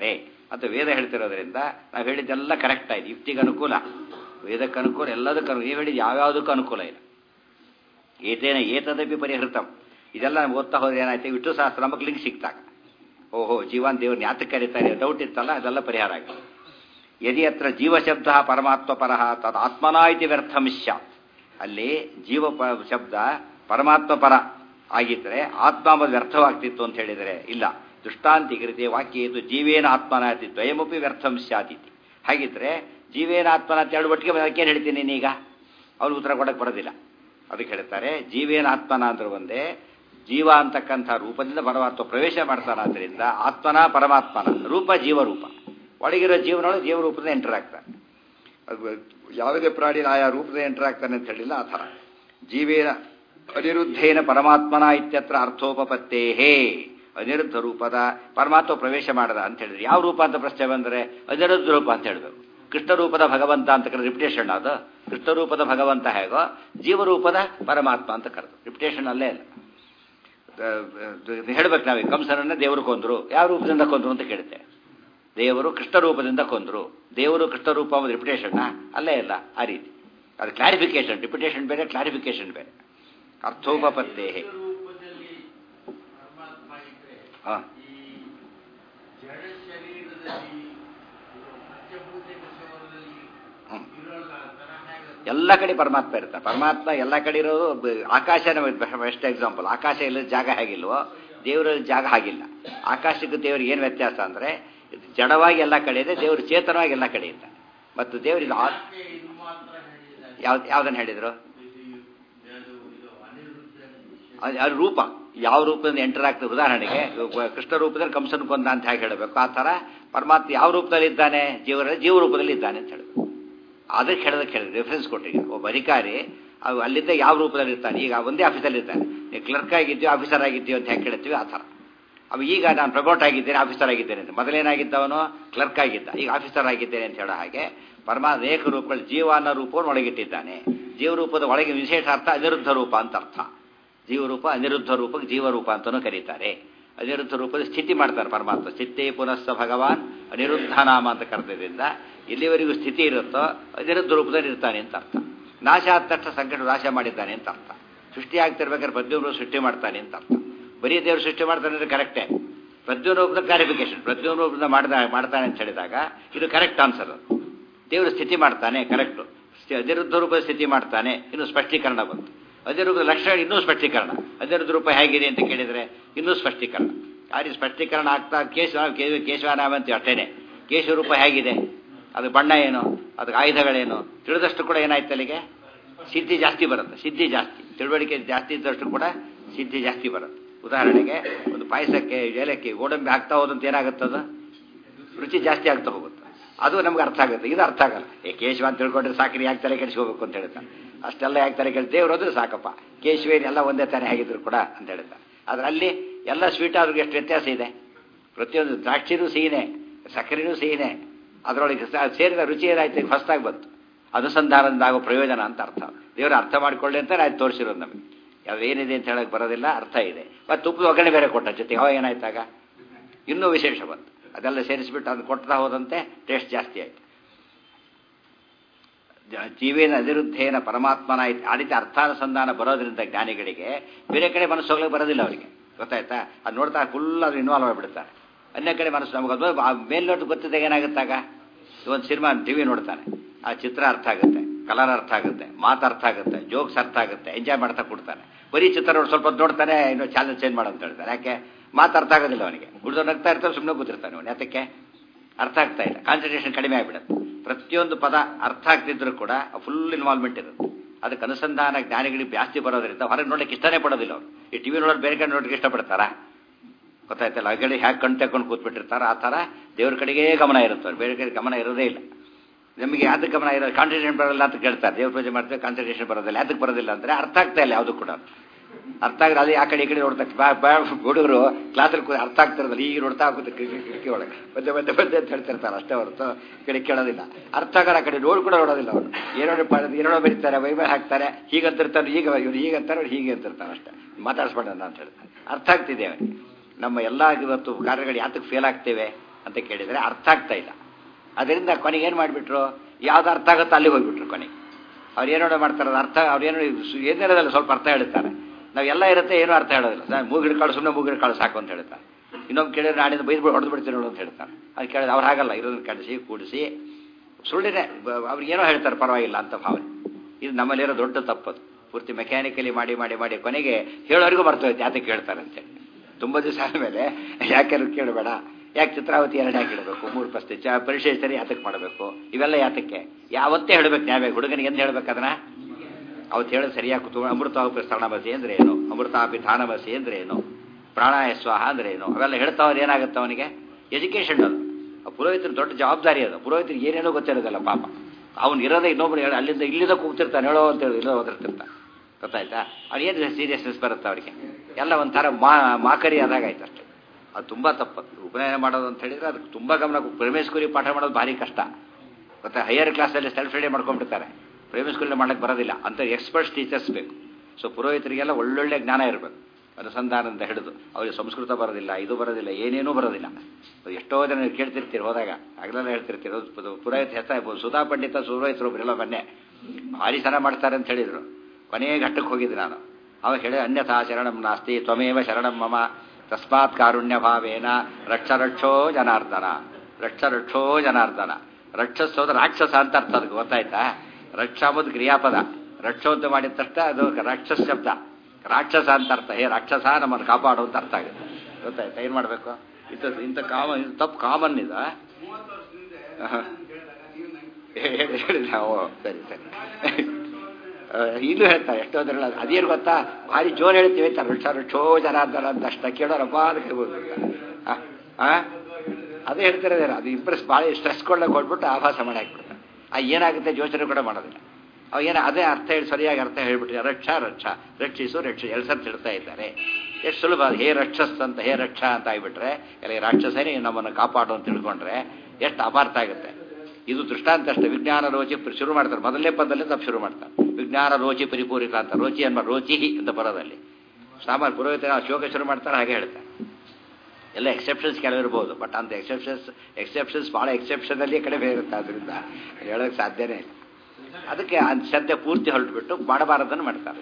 ಅಂತ ವೇದ ಹೇಳ್ತಿರೋದ್ರಿಂದ ನಾವು ಹೇಳಿದ್ದೆಲ್ಲ ಕರೆಕ್ಟ್ ಆಯ್ತು ಯುಕ್ತಿಗೆ ಅನುಕೂಲ ವೇದಕ್ಕೆ ಅನುಕೂಲ ಎಲ್ಲದಕ್ಕೂ ಅನುಕೂಲ ನೀವು ಹೇಳಿದ್ದು ಯಾವ್ಯಾವುದಕ್ಕೂ ಅನುಕೂಲ ಇಲ್ಲ ಏತೇನ ಏತದಪಿ ಪರಿಹೃತಂ ಇದೆಲ್ಲ ನಮ್ಗೆ ಓದ್ತಾ ಹೋದ್ರೆ ಏನಾಯ್ತು ವಿಷ್ಣು ಸಹಸ್ರ ನಮಗೆ ಲಿಂಕ್ ಸಿಕ್ತಾಗ ಓಹೋ ಜೀವನ್ ದೇವ್ರನ್ನ ಯಾತಕ್ಕೆ ಕರೀತಾರೆ ಡೌಟ್ ಇತ್ತಲ್ಲ ಅದೆಲ್ಲ ಪರಿಹಾರ ಆಗಿದೆ ಯದಿ ಹತ್ರ ಜೀವಶಬ್ದ ಪರಮಾತ್ಮ ಪರಹ ತದ್ ಆತ್ಮನಾ ಇತಿ ವ್ಯರ್ಥಂ ಸ್ಯಾತ್ ಅಲ್ಲಿ ಜೀವ ಪ ಶಬ್ದ ಪರಮಾತ್ಮ ಪರ ಆಗಿದ್ರೆ ಆತ್ಮ ಅಂಬುದು ವ್ಯರ್ಥವಾಗ್ತಿತ್ತು ಅಂತ ಹೇಳಿದರೆ ಇಲ್ಲ ದೃಷ್ಟಾಂತಿ ಕೃತಿ ವಾಕ್ಯ ಇದು ಜೀವೇನ ಆತ್ಮನಾತಿ ದ್ವಯಮಪಿ ವ್ಯರ್ಥಂ ಸ್ಯಾತಿತಿ ಹಾಗಿದ್ರೆ ಜೀವೇನ ಆತ್ಮನ ಅಂತ ಹೇಳಿ ಒಟ್ಟಿಗೆ ಅದಕ್ಕೇನು ಹೇಳ್ತೀನಿ ನೀನೀಗ ಅವ್ರು ಉತ್ತರ ಕೊಡಕ್ಕೆ ಬರೋದಿಲ್ಲ ಅದಕ್ಕೆ ಹೇಳ್ತಾರೆ ಜೀವೇನ ಆತ್ಮನ ಅಂದ್ರೆ ಒಂದೇ ಜೀವ ಅಂತಕ್ಕಂಥ ರೂಪದಿಂದ ಪರಮಾತ್ಮ ಪ್ರವೇಶ ಮಾಡ್ತಾನಾದ್ರಿಂದ ಆತ್ಮನ ಪರಮಾತ್ಮನ ರೂಪ ಜೀವರೂಪ ಒಳಗಿರೋ ಜೀವನೊಳಗೆ ಜೀವರೂಪದಿಂದ ಎಂಟರ್ ಆಗ್ತಾನೆ ಅದು ಯಾವುದೇ ಪ್ರಾಣಿ ಆಯಾ ರೂಪದ ಎಂಟರ್ ಆಗ್ತಾನೆ ಅಂತ ಹೇಳಿಲ್ಲ ಆ ಥರ ಜೀವೇನ ಅನಿರುದ್ಧೇನ ಪರಮಾತ್ಮನ ಇತ್ಯತ್ರ ಅರ್ಥೋಪತ್ತೇಹೇ ಅನಿರುದ್ಧ ರೂಪದ ಪರಮಾತ್ಮ ಪ್ರವೇಶ ಮಾಡದ ಅಂತ ಹೇಳಿದ್ರೆ ಯಾವ ರೂಪ ಅಂತ ಪ್ರಶ್ನೆ ಬಂದರೆ ಅನಿರುದ್ಧ ರೂಪ ಅಂತ ಹೇಳಬೇಕು ಕೃಷ್ಣ ರೂಪದ ಭಗವಂತ ಅಂತ ಕರೆದು ರಿಪಿಟೇಷನ್ ಅದು ಕೃಷ್ಣ ರೂಪದ ಭಗವಂತ ಹೇಗೋ ಜೀವರೂಪದ ಪರಮಾತ್ಮ ಅಂತ ಕರೆದು ರಿಪಿಟೇಷನ್ ಅಲ್ಲೇ ಇಲ್ಲ ಹೇಳ್ಬೇಕು ನಾವೇ ಕಂಸನನ್ನ ದೇವರು ಕೊಂದ್ರು ಯಾವ ರೂಪದಿಂದ ಕೊಂದ್ರು ಅಂತ ಕೇಳುತ್ತೆ ದೇವರು ಕೃಷ್ಣ ರೂಪದಿಂದ ಕೊಂದ್ರು ದೇವರು ಕೃಷ್ಣ ರೂಪ ಒಂದು ರಿಪಿಟೇಷನ್ ಅಲ್ಲೇ ಇಲ್ಲ ಆ ರೀತಿ ಅದು ಕ್ಲಾರಿಫಿಕೇಶನ್ ರಿಪಿಟೇಷನ್ ಬೇರೆ ಕ್ಲಾರಿಫಿಕೇಶನ್ ಬೇರೆ ಅರ್ಥೋಪತ್ತೇ ರೂಪದಲ್ಲಿ ಪರಮಾತ್ಮ ಇದ್ರೆ ಹಾ ಈ ಜಡ ಶರೀರದಲ್ಲಿ ಪಂಚಭೂತ ವಿಷಯದಲ್ಲಿ ಹ್ಮ್. ಇರೋಲ್ಲ ಆ ತರ ಹೇಗೆ ಎಲ್ಲ ಕಡೆ ಪರಮಾತ್ಮ ಇರ್ತಾನೆ ಪರಮಾತ್ಮ ಎಲ್ಲ ಕಡೆ ಇರೋದು ಬ- ಆಕಾಶನೇ ಬೆಸ್ಟ್ ಎಕ್ಸಾಂಪಲ್ ಆಕಾಶ ಇಲ್ಲದ ಜಾಗ ಹೇಗಿಲ್ವೋ ದೇವರಲ್ಲಿ ಜಾಗ ಹಾಗಿಲ್ಲ ಆಕಾಶಕ್ಕೂ ದೇವರಿಗೆ ಏನು ವ್ಯತ್ಯಾಸ ಅಂದರೆ ಜಡವಾಗಿ ಎಲ್ಲ ಕಡೆ ಇದೆ ದೇವರು ಚೇತನವಾಗಿ ಎಲ್ಲ ಕಡೆ ಇದ್ದಾನೆ ಮತ್ತು ದೇವರು ಇದು ಆ- ಯಾಕೆ ಇದು ಮಾತ್ರ ಹೇಳಿದ್ದಾರೆ ಯಾವ್ದು ಯಾವ್ದನ್ನು ಹೇಳಿದರು ಇದು ಅದು ಇದು ಅನಿರುದ್ಧ ವಿಷಯ ಅದು ಅದು ರೂಪ ಯಾವ ರೂಪದಿಂದ ಎಂಟರ್ ಆಗ್ತದೆ ಉದಾಹರಣೆಗೆ ಒಬ್ಬ ಕೃಷ್ಣ ರೂಪದಲ್ಲಿ ಕಂಸನ ಕೊಂದ ಅಂತ ಹೇಗೆ ಹೇಳಬೇಕು ಆ ಥರ ಪರಮಾತ್ಮ ಯಾವ ರೂಪದಲ್ಲಿ ಇದ್ದಾನೆ ಜೀವರ ಜೀವ ರೂಪದಲ್ಲಿ ಇದ್ದಾನೆ ಅಂತ ಹೇಳಬೇಕು ಅದಕ್ಕೆ ಹೇಳೋದಕ್ಕೆ ಹೇಳಿದ್ರು ರೆಫರೆನ್ಸ್ ಕೊಟ್ಟಿಗೆ ಒಬ್ಬ ಅಧಿಕಾರಿ ಅವು ಅಲ್ಲಿದ್ದ ಯಾವ ರೂಪದಲ್ಲಿ ಇರ್ತಾನೆ ಈಗ ಒಂದೇ ಆಫೀಸಲ್ಲಿ ಇರ್ತಾನೆ ನೀವು ಕ್ಲರ್ಕ್ ಆಗಿದ್ದೀವಿ ಆಫೀಸರ್ ಆಗಿದ್ದೀವಿ ಅಂತ ಹೇಗೆ ಹೇಳ್ತೀವಿ ಆ ಥರ ಅವ ಈಗ ನಾನು ಪ್ರಮೋಟ್ ಆಗಿದ್ದೇನೆ ಆಫೀಸರ್ ಆಗಿದ್ದೇನೆ ಅಂತ ಮೊದಲೇನಾಗಿದ್ದವನು ಕ್ಲರ್ಕ್ ಆಗಿದ್ದ ಈಗ ಆಫೀಸರ್ ಆಗಿದ್ದೇನೆ ಅಂತ ಹೇಳೋ ಹಾಗೆ ಪರಮ ಅನೇಕ ರೂಪಗಳು ಜೀವ ಅನ್ನೋ ರೂಪವನ್ನು ಒಳಗಿಟ್ಟಿದ್ದಾನೆ ಜೀವರೂಪದ ಒಳಗೆ ವಿಶೇಷ ಅರ್ಥ ಅನಿರುದ್ಧ ರೂಪ ಅಂತ ಅರ್ಥ ಜೀವರೂಪ ಅನಿರುದ್ಧ ರೂಪಕ್ಕೆ ಜೀವರೂಪ ಅಂತಲೂ ಕರೀತಾರೆ ಅನಿರುದ್ಧ ರೂಪದ ಸ್ಥಿತಿ ಮಾಡ್ತಾರೆ ಪರಮಾತ್ಮ ಚಿತ್ತೇ ಪುನಸ್ಸ ಭಗವಾನ್ ಅನಿರುದ್ಧ ನಾಮ ಅಂತ ಕರೆದಿದ್ದರಿಂದ ಎಲ್ಲಿವರೆಗೂ ಸ್ಥಿತಿ ಇರುತ್ತೋ ಅನಿರುದ್ಧ ರೂಪದಲ್ಲಿ ಇರ್ತಾನೆ ಅಂತ ಅರ್ಥ ನಾಶ ಆದ ತಕ್ಷಣ ಸಂಕಟ ನಾಶ ಮಾಡಿದ್ದಾನೆ ಅಂತ ಅರ್ಥ ಸೃಷ್ಟಿ ಆಗ್ತಿರ್ಬೇಕಾದ್ರೆ ಪ್ರತಿಯೊಬ್ಬರು ಸೃಷ್ಟಿ ಮಾಡ್ತಾನೆ ಅಂತ ಅರ್ಥ ಬರೀ ದೇವರು ಸೃಷ್ಟಿ ಮಾಡ್ತಾನೆ ಅಂದ್ರೆ ಕರೆಕ್ಟೇ ಪ್ರತಿಯೊಂದು ರೂಪದ ಕ್ಲಾರಿಫಿಕೇಶನ್ ಪ್ರತಿಯೊಂದು ರೂಪದ ಮಾಡ್ದ ಮಾಡ್ತಾನೆ ಅಂತ ಹೇಳಿದಾಗ ಇದು ಕರೆಕ್ಟ್ ಆನ್ಸರ್ ದೇವರು ಸ್ಥಿತಿ ಮಾಡ್ತಾನೆ ಕರೆಕ್ಟು ಅನಿರುದ್ಧ ರೂಪದ ಸ್ಥಿತಿ ಮಾಡ್ತಾನೆ ಇನ್ನು ಸ್ಪಷ್ಟೀಕರಣ ಬಂತು ಅದೇ ರೂಪದ ಲಕ್ಷಣ ಇನ್ನೂ ಸ್ಪಷ್ಟೀಕರಣ ಅನಿರುದ್ಧ ರೂಪ ಹೇಗಿದೆ ಅಂತ ಕೇಳಿದರೆ ಇನ್ನೂ ಸ್ಪಷ್ಟೀಕರಣ ಆ ರೀತಿ ಸ್ಪಷ್ಟೀಕರಣ ಆಗ್ತಾ ಕೇಶವ ಕೇ- ಕೇಶವನಾಮ ಅಂತ ಅಷ್ಟೇನೆ ಕೇಶವ ರೂಪ ಹೇಗಿದೆ ಅದು ಬಣ್ಣ ಏನು ಅದಕ್ಕೆ ಆಯುಧಗಳೇನು ತಿಳಿದಷ್ಟು ಕೂಡ ಏನಾಯ್ತು ಅಲ್ಲಿಗೆ ಸಿದ್ಧಿ ಜಾಸ್ತಿ ಬರುತ್ತೆ ಸಿದ್ಧಿ ಜಾಸ್ತಿ ತಿಳುವಳಿಕೆ ಜಾಸ್ತಿ ಇದ್ದಷ್ಟು ಕೂಡ ಸಿದ್ಧಿ ಜಾಸ್ತಿ ಬರುತ್ತೆ ಉದಾಹರಣೆಗೆ ಒಂದು ಪಾಯಸಕ್ಕೆ ಏಲಕ್ಕಿ ಗೋಡಂಬಿ ಹಾಕ್ತಾ ಹೋದಂತ ಏನಾಗುತ್ತದ ರುಚಿ ಜಾಸ್ತಿ ಆಗ್ತಾ ಹೋಗುತ್ತೆ ಅದು ನಮ್ಗೆ ಅರ್ಥ ಆಗುತ್ತೆ ಇದು ಅರ್ಥ ಆಗಲ್ಲ ಏ ಕೇಶವ ಅಂತ ತಿಳ್ಕೊಂಡ್ರೆ ಸಾಕ್ರಿ ಯಾಕೆ ತಲೆ ಕೆಡಿಸ್ಕೋಬೇಕು ಅಂತ ಹೇಳ್ತಾನೆ ಅಷ್ಟೆಲ್ಲ ಯಾಕೆ ತಲೆ ಕೆಡಿಸ್ ದೇವ್ರು ಹೋದ್ರೆ ಸಾಕಪ್ಪ ಕೇಶವೇನ್ ಎಲ್ಲ ಒಂದೇ ತಾನೇ ಆಗಿದ್ರು ಕೂಡ ಅಂತ ಹೇಳ್ತಾನೆ ಆದ್ರೆ ಅಲ್ಲಿ ಎಲ್ಲ ಸ್ವೀಟ್ ಆದ್ರಿಗೆ ಎಷ್ಟು ವ್ಯತ್ಯಾಸ ಇದೆ ಪ್ರತಿಯೊಂದು ದ್ರಾಕ್ಷಿನೂ ಸಿಹಿನೇ ಸಕ್ಕರೆನೂ ಸಿಹಿನೇ ಅದರೊಳಗೆ ಸ- ಸೇರಿದ ರುಚಿ ಏನಾಯ್ತು ಹೊಸದಾಗಿ ಬಂತು ಅನುಸಂಧಾನದಿಂದ ಆಗೋ ಪ್ರಯೋಜನ ಅಂತ ಅರ್ಥ ದೇವರು ಅರ್ಥ ಮಾಡ್ಕೊಳ್ಳಿ ಅಂತ ನಾನು ತೋರಿಸಿರೋದು ನಮಗೆ ಯಾವ ಏನಿದೆ ಅಂತ ಹೇಳಕ್ ಬರೋದಿಲ್ಲ ಅರ್ಥ ಇದೆ ಮತ್ತು ತುಪ್ಪದ ಒಗ್ಗರಣೆ ಬೇರೆ ಕೊಟ್ಟ ಜೊತೆ ಯಾವ ಏನಾಯ್ತಾಗ ಇನ್ನೂ ವಿಶೇಷ ಬಂತು ಅದೆಲ್ಲ ಸೇರಿಸ್ಬಿಟ್ಟು ಅದು ಕೊಡ್ತಾ ಹೋದಂತೆ ಟೇಸ್ಟ್ ಜಾಸ್ತಿ ಆಯ್ತು ಜ- ಜೀವೇನ ಅನಿರುದ್ಧೇನ ಪರಮಾತ್ಮನ ಐತಿ ಆ ರೀತಿ ಅರ್ಥಾನುಸಂಧಾನ ಬರೋದ್ರಿಂದ ಜ್ಞಾನಿಗಳಿಗೆ ಬೇರೆ ಕಡೆ ಮನಸ್ಸು ಹೋಗ್ಲಿಕ್ಕೆ ಬರೋದಿಲ್ಲ ಅವರಿಗೆ ಗೊತ್ತಾಯ್ತಾ ಅದು ನೋಡ್ತಾ ಫುಲ್ ಅದು ಇನ್ವಾಲ್ವ್ ಆಗಿಬಿಡ್ತಾರೆ ಅನ್ಯ ಕಡೆ ಮನಸ್ಸು ನಮಗೆ ಅದು ಆ ಮೇಲ್ನೋಟ ಗೊತ್ತಿದ್ದಾಗ ಏನಾಗುತ್ತಾಗ ಒಂದು ಸಿನಿಮಾ ಟಿವಿ ನೋಡ್ತಾನೆ ಆ ಚಿತ್ರ ಅರ್ಥ ಆಗುತ್ತೆ ಕಲರ್ ಅರ್ಥ ಆಗುತ್ತೆ ಮಾತು ಅರ್ಥ ಆಗುತ್ತೆ ಜೋಕ್ಸ್ ಅರ್ಥ ಆಗುತ್ತೆ ಎಂಜಾಯ್ ಮಾಡ್ತಾ ಕೊಡ್ತಾನೆ ಬರೀ ಚಿತ್ರ ನೋಡಿ ಸ್ವಲ್ಪ ಹೊತ್ತು ನೋಡ್ತಾನೆ ಇನ್ನು ಚಾನಲ್ ಚೇಂಜ್ ಮಾಡಂತ ಹೇಳ್ತಾರೆ ಯಾಕೆ ಮಾತು ಅರ್ಥ ಆಗೋದಿಲ್ಲ ಅವನಿಗೆ ಉಳಿದವ್ ನಗ್ತಾ ಇರ್ತಾರೆ ಸುಮ್ಮನೆ ಕೂತಿರ್ತಾನೆ ಅವನು ಯಾತಕ್ಕೆ ಅರ್ಥ ಆಗ್ತಾ ಇಲ್ಲ ಕಾನ್ಸಂಟ್ರೇಷನ್ ಕಡಿಮೆ ಆಗಿಬಿಡುತ್ತೆ ಪ್ರತಿಯೊಂದು ಪದ ಅರ್ಥ ಆಗ್ತಿದ್ರು ಕೂಡ ಫುಲ್ ಇನ್ವಾಲ್ವ್ಮೆಂಟ್ ಇರುತ್ತೆ ಅದಕ್ಕೆ ಅನುಸಂಧಾನ ಜ್ಞಾನಿಗಳಿಗೆ ಜಾಸ್ತಿ ಬರೋದ್ರಿಂದ ಹೊರಗೆ ನೋಡಕ್ಕೆ ಇಷ್ಟನೇ ಪಡೋದಿಲ್ಲ ಅವರು ಈ ಟಿವಿ ನೋಡೋದು ಬೇರೆ ಕಡೆ ನೋಡಕ್ಕೆ ಇಷ್ಟಪಡ್ತಾರಾ ಗೊತ್ತಾಯ್ತಲ್ಲ ಆ ಕಡೆ ಹ್ಯಾಕ್ ಕಣ್ ತಕೊಂಡು ಕೂತ್ಬಿಟ್ಟಿರ್ತಾರೆ ಆ ಥರ ದೇವ್ರ ಕಡೆಗೇ ಗಮನ ಇರುತ್ತೆ ಅವ್ರು ಬೇರೆ ಕಡೆ ಗಮನ ಇರೋದೇ ಇಲ್ಲ ನಮಗೆ ಯಾವ್ದಕ್ಕೆ ಗಮನ ಇರೋದು ಕಾನ್ಸಂಟ್ರೇಷನ್ ಬರೋಲ್ಲ ಅಂತ ಕೇಳ್ತಾರೆ ದೇವ್ರ ಪೂಜೆ ಮಾಡ್ತೇವೆ ಕಾನ್ಸಂಟ್ರೇಷನ್ ಬರೋದಿಲ್ಲ ಯಾವ್ದಕ್ಕೆ ಬರೋದಿಲ್ಲ ಅಂದರೆ ಅರ್ಥ ಆಗ್ತಾ ಇಲ್ಲ ಯಾವುದು ಕೂಡ ಅರ್ಥ ಆಗಲ್ಲ ಅದೇ ಆ ಕಡೆ ಈ ಕಡೆ ನೋಡ್ತಾ ಬಾ ಬಾ ಹುಡುಗರು ಕ್ಲಾಸಲ್ಲಿ ಕೂತ್ ಅರ್ಥ ಆಗ್ತಿರೋದಿಲ್ಲ ಈಗ ನೋಡ್ತಾ ಹೋಗುತ್ತೆ ಕಿಟಕಿ ಕಿಟಕಿ ಒಳಗೆ ಬಂದೆ ಬಂದೆ ಬಂದೆ ಅಂತ ಹೇಳ್ತಿರ್ತಾರೆ ಅಷ್ಟೇ ಹೊರತು ಈ ಕಡೆ ಕೇಳೋದಿಲ್ಲ ಅರ್ಥ ಆಗಲ್ಲ ಆ ಕಡೆ ನೋಡಿ ಕೂಡ ನೋಡೋದಿಲ್ಲ ಅವರು ಏನೋ ಏನೋ ಬರೀತಾರೆ ಬೈಬಲ್ ಹಾಕ್ತಾರೆ ಹೀಗಂತಿರ್ತಾರೆ ಈಗ ಇವ್ರು ಹೀಗಂತಾರೆ ಅವ್ರು ಹೀಗೆ ಅಂತಿರ್ತಾರೆ ಅಷ್ಟೇ ಮಾತಾಡಿಸ್ಬೇಡ ಅಂತ ಹೇಳ್ತಾರೆ ಅರ್ಥ ಆಗ್ತಿದೆ ಅವನಿಗೆ ನಮ್ಮ ಎಲ್ಲ ಇವತ್ತು ಕಾರ್ಯಗಳು ಯಾತಕ್ಕೆ ಫೇಲ್ ಆಗ್ತೇವೆ ಅಂತ ಕೇಳಿದರೆ ಅರ್ಥ ಆಗ್ತಾ ಇಲ್ಲ ಅದರಿಂದ ಕೊನೆಗೆ ಏನು ಮಾಡಿಬಿಟ್ರು ಯಾವ್ದು ಅರ್ಥ ಆಗುತ್ತೋ ಅಲ್ಲಿಗೆ ಹೋಗ್ಬಿಟ್ರು ಕೊನೆಗೆ ಅವ್ರು ಏನೋ ಮಾಡ್ತಾರೆ ಅದು ಅರ್ಥ ಅವ್ರು ಏನೋ ಏನಿರೋದಲ್ಲ ಸ್ವಲ್ಪ ಅರ್ಥ ಹೇಳ್ತಾರೆ ನಾವು ಎಲ್ಲ ಇರುತ್ತೆ ಏನೂ ಅರ್ಥ ಹೇಳೋದಿಲ್ಲ ಸರ್ ಮೂಗಿಡ್ಕಾಳು ಸುಮ್ಮನೆ ಮೂಗಿಡ್ಕಾಳು ಸಾಕು ಅಂತ ಹೇಳ್ತಾರೆ ಇನ್ನೊಂದು ಕೇಳಿದ್ರೆ ನಾಡಿಂದ ಬೈದು ಹೊಡೆದು ಬಿಡ್ತೀನಿ ನೋಡು ಅಂತ ಹೇಳ್ತಾರೆ ಅದು ಕೇಳಿದ್ರೆ ಅವ್ರು ಹಾಗಲ್ಲ ಇರೋದನ್ನ ಕಳಿಸಿ ಕೂಡಿಸಿ ಸುಳ್ಳಿನೇ ಬ- ಅವ್ರಿಗೇನೋ ಹೇಳ್ತಾರೆ ಪರವಾಗಿಲ್ಲ ಅಂತ ಭಾವನೆ ಇದು ನಮ್ಮಲ್ಲಿರೋ ದೊಡ್ಡ ತಪ್ಪದು ಪೂರ್ತಿ ಮೆಕ್ಯಾನಿಕಲಿ ಮಾಡಿ ಮಾಡಿ ಮಾಡಿ ಕೊನೆಗೆ ಹೇಳೋರಿಗೂ ಬರ್ತೋಯ್ತು ಯಾತಕ್ಕೆ ಹೇಳ್ತಾರೆ ಅಂತೇಳಿ ತುಂಬ ದಿವಸ ಆದಮೇಲೆ ಯಾಕೆ ಕೇಳಬೇಡ ಯಾಕೆ ಚಿತ್ರಾವತಿ ಎರಡು ಯಾಕೆ ಇಡಬೇಕು ಮೂರು ಪ್ರಶ್ನೆ ಚ ಪರೀಕ್ಷೆ ಸರಿ ಯಾತಕ್ಕೆ ಮಾಡಬೇಕು ಇವೆಲ್ಲ ಯಾತಕ್ಕೆ ಯಾವತ್ತೇ ಹೇಳ್ಬೇಕು ನ್ಯಾಯ ಹುಡುಗನಿಗೆ ಎಂದು ಹೇಳ್ಬೇಕು ಅದನ್ನ ಅವತ್ತು ಹೇಳೋದು ಸರಿಯಾಗಿ ಕೂತು ಅಮೃತಾಪಿ ಸ್ಥಾನಮಸಿ ಅಂದ್ರೆ ಏನು ಅಮೃತಾಪಿ ಧಾನಮಸಿ ಅಂದ್ರೆ ಏನು ಪ್ರಾಣಾಯ ಸ್ವಾಹ ಅಂದ್ರೆ ಏನು ಅವೆಲ್ಲ ಹೇಳ್ತಾವ್ರು ಏನಾಗುತ್ತೆ ಅವನಿಗೆ ಎಜುಕೇಷನ್ ಅದು ಆ ಪುರೋಹಿತರ ದೊಡ್ಡ ಜವಾಬ್ದಾರಿ ಅದು ಪುರೋಹಿತರಿಗೆ ಏನೇನೋ ಗೊತ್ತಿರೋದಿಲ್ಲ ಪಾಪ ಅವ್ನು ಇರೋದೇ ಇನ್ನೊಬ್ರು ಹೇಳಿ ಅಲ್ಲಿಂದ ಇಲ್ಲಿಂದ ಕೂಗ್ತಿರ್ತಾನೆ ಹೇಳೋ ಅಂತ ಹೇಳಿ ಇಲ್ಲೋ ಓದಿರ್ತಿರ್ತಾನೆ ಗೊತ್ತಾಯ್ತಾ ಅವ್ನು ಏನು ಸೀರಿಯಸ್ನೆಸ್ ಬರುತ್ತೆ ಅವರಿಗೆ ಎಲ್ಲ ಒಂಥರ ಮಾ ಮಾಕರಿ ಆದಾಗ ಆಯ್ತು ಅಷ್ಟೇ ಅದು ತುಂಬ ತಪ್ಪದು ಉಪನಯನ ಮಾಡೋದು ಅಂತ ಹೇಳಿದ್ರೆ ಅದಕ್ಕೆ ತುಂಬ ಗಮನ ಪ್ರೈಮರಿ ಸ್ಕೂಲಿಗೆ ಪಾಠ ಮಾಡೋದು ಭಾರಿ ಕಷ್ಟ ಮತ್ತೆ ಹೈಯರ್ ಕ್ಲಾಸಲ್ಲಿ ಸೆಲ್ಫ್ ಸ್ಟಡಿ ಮಾಡ್ಕೊಂಡ್ಬಿಡ್ತಾರೆ ಪ್ರೈಮರಿ ಸ್ಕೂಲಲ್ಲಿ ಮಾಡಕ್ಕೆ ಬರೋದಿಲ್ಲ ಅಂತ ಎಕ್ಸ್ಪರ್ಟ್ಸ್ ಟೀಚರ್ಸ್ ಬೇಕು ಸೊ ಪುರೋಹಿತರಿಗೆಲ್ಲ ಒಳ್ಳೊಳ್ಳೆ ಜ್ಞಾನ ಇರಬೇಕು ಅನುಸಂಧಾನ ಅಂತ ಹಿಡಿದು ಅವ್ರಿಗೆ ಸಂಸ್ಕೃತ ಬರೋದಿಲ್ಲ ಇದು ಬರೋದಿಲ್ಲ ಏನೇನೂ ಬರೋದಿಲ್ಲ ಎಷ್ಟೋ ಜನ ನೀವು ಕೇಳ್ತಿರ್ತೀರಿ ಹೋದಾಗ ಆಗಲೆಲ್ಲ ಹೇಳ್ತಿರ್ತೀರಿ ಅದು ಪು- ಪುರೋಹಿತ ಹೆಸರು ಸುಧಾ ಪಂಡಿತ ಸುರೋಹಿತರು ಒಬ್ಬರೆಲ್ಲ ಮೊನ್ನೆ ಭಾರಿ ಚೆನ್ನಾಗಿ ಮಾಡ್ತಾರೆ ಅಂತ ಹೇಳಿದರು ಕೊನೆಯ ಘಟ್ಟಕ್ಕೆ ಹೋಗಿದ್ದೆ ನಾನು ಅವಾಗ ಹೇಳಿ ಅನ್ಯಥಾ ಶರಣಂ ನಾಸ್ತಿ ತ್ವಮೇವ ಶರಣಂ ಮಮ ತಸ್ಮಾತ್ ಕಾರುಣ್ಯ ಭಾವೇನ ರಕ್ಷ ರಕ್ಷೋ ಜನಾರ್ದನ ರಕ್ಷ ರಕ್ಷೋ ಜನಾರ್ದನ ರಕ್ಷಸೋದ ರಾಕ್ಷಸ ಅಂತ ಅರ್ಥ ಅದಕ್ಕೆ ಗೊತ್ತಾಯ್ತಾ ರಕ್ಷ ಅಂಬುದು ಕ್ರಿಯಾಪದ ರಕ್ಷೋ ಅಂತ ಮಾಡಿದ ತಕ್ಷಣ ಅದು ರಾಕ್ಷಸ ಶಬ್ದ ರಾಕ್ಷಸ ಅಂತ ಅರ್ಥ ಹೇ ರಾಕ್ಷಸ ನಮ್ಮನ್ನು ಕಾಪಾಡು ಅಂತ ಅರ್ಥ ಆಗುತ್ತೆ ಗೊತ್ತಾಯ್ತಾ ಏನು ಮಾಡಬೇಕು ಇಂಥ ಇಂಥ ಕಾಮನ್ ಇದು ತಪ್ಪು ಕಾಮನ್ ಇದು ಆಹಾ. ಹೇಳಿ ಹೇಳಿಲ್ಲ ಓ ಸರಿ ಸರಿ ಆ, ಇಲ್ಲೂ ಹೇಳ್ತಾರೆ ಎಷ್ಟೋ ಜನ ಅದೇನು ಗೊತ್ತಾ ಭಾರಿ ಜೋರು ಹೇಳ್ತೀವಿ ಅಂತ ವೃಕ್ಷ ವೃಕ್ಷೋ ಜನ ಅಂತಾರ ಅಂತ ಅಷ್ಟ ಕೇಳೋರಪ್ಪ ಅದಕ್ಕೆ ಅದೇ ಹೇಳ್ತಿರೋದೇನು ಅದು ಇಂಪ್ರೆಸ್ ಭಾಳ ಸ್ಟ್ರೆಸ್ ಕೊಳ್ಳಕ್ಕೆ ಕೊಟ್ಬಿಟ್ಟು ಆಭಾಸ ಮಾಡಿ ಹಾಕ್ಬಿಡ್ತಾರೆ ಆ ಏನಾಗುತ್ತೆ ಯೋಚನೆ ಕೂಡ ಮಾಡೋದಿಲ್ಲ ಅವ ಏನೋ ಅದೇ ಅರ್ಥ ಹೇಳಿ ಸರಿಯಾಗಿ ಅರ್ಥ ಹೇಳ್ಬಿಟ್ಟಿದ್ದಾರೆ ರಕ್ಷ ರಕ್ಷ ರಕ್ಷಿಸು ರಕ್ಷ ಎರಡು ಸರ್ತಿ ಹೇಳ್ತಾ ಇದ್ದಾರೆ ಎಷ್ಟು ಸುಲಭ ಅದು ಹೇ ರಕ್ಷಸ್ ಅಂತ ಹೇ ರಕ್ಷ ಅಂತ ಆಗಿಬಿಟ್ರೆ ಎಲ್ಲ ಈ ರಾಕ್ಷಸನೇ ನಮ್ಮನ್ನು ಕಾಪಾಡು ಅಂತ ತಿಳ್ಕೊಂಡ್ರೆ ಎಷ್ಟು ಅಪಾರ್ಥ ಆಗುತ್ತೆ ಇದು ದೃಷ್ಟಾಂತ ಅಷ್ಟೇ ವಿಜ್ಞಾನ ರೋಚಿ ಪ್ರ- ಶುರು ಮಾಡ್ತಾರೆ ಮೊದಲನೇ ಪದದಲ್ಲಿ ತಪ್ಪು ಶುರು ಮಾಡ್ತಾರೆ ವಿಜ್ಞಾನ ರೋಚಿ ಪರಿಪೂರಿತ ಅಂತ ರೋಚಿ ಅನ್ಬ ರೋಚಿ ಅಂತ ಬರೋದಲ್ಲಿ ಸಾಮಾನ್ಯ ಪುರೋಹಿತ ಶೋಕ ಶುರು ಮಾಡ್ತಾರೆ ಹಾಗೆ ಹೇಳ್ತಾರೆ ಎಲ್ಲ ಎಕ್ಸೆಪ್ಷನ್ಸ್ ಕೆಲವು ಇರ್ಬೋದು ಬಟ್ ಅಂತ ಎಕ್ಸೆಪ್ಷನ್ಸ್ ಎಕ್ಸೆಪ್ಷನ್ಸ್ ಭಾಳ ಎಕ್ಸೆಪ್ಷನಲ್ಲಿ ಕಡಿಮೆ ಇರುತ್ತೆ ಅದರಿಂದ ಹೇಳೋಕ್ಕೆ ಸಾಧ್ಯನೇ ಇಲ್ಲ ಅದಕ್ಕೆ ಆ ಶ್ರದ್ಧೆ ಪೂರ್ತಿ ಹೊರಟುಬಿಟ್ಟು ಮಾಡಬಾರದನ್ನು ಮಾಡ್ತಾರೆ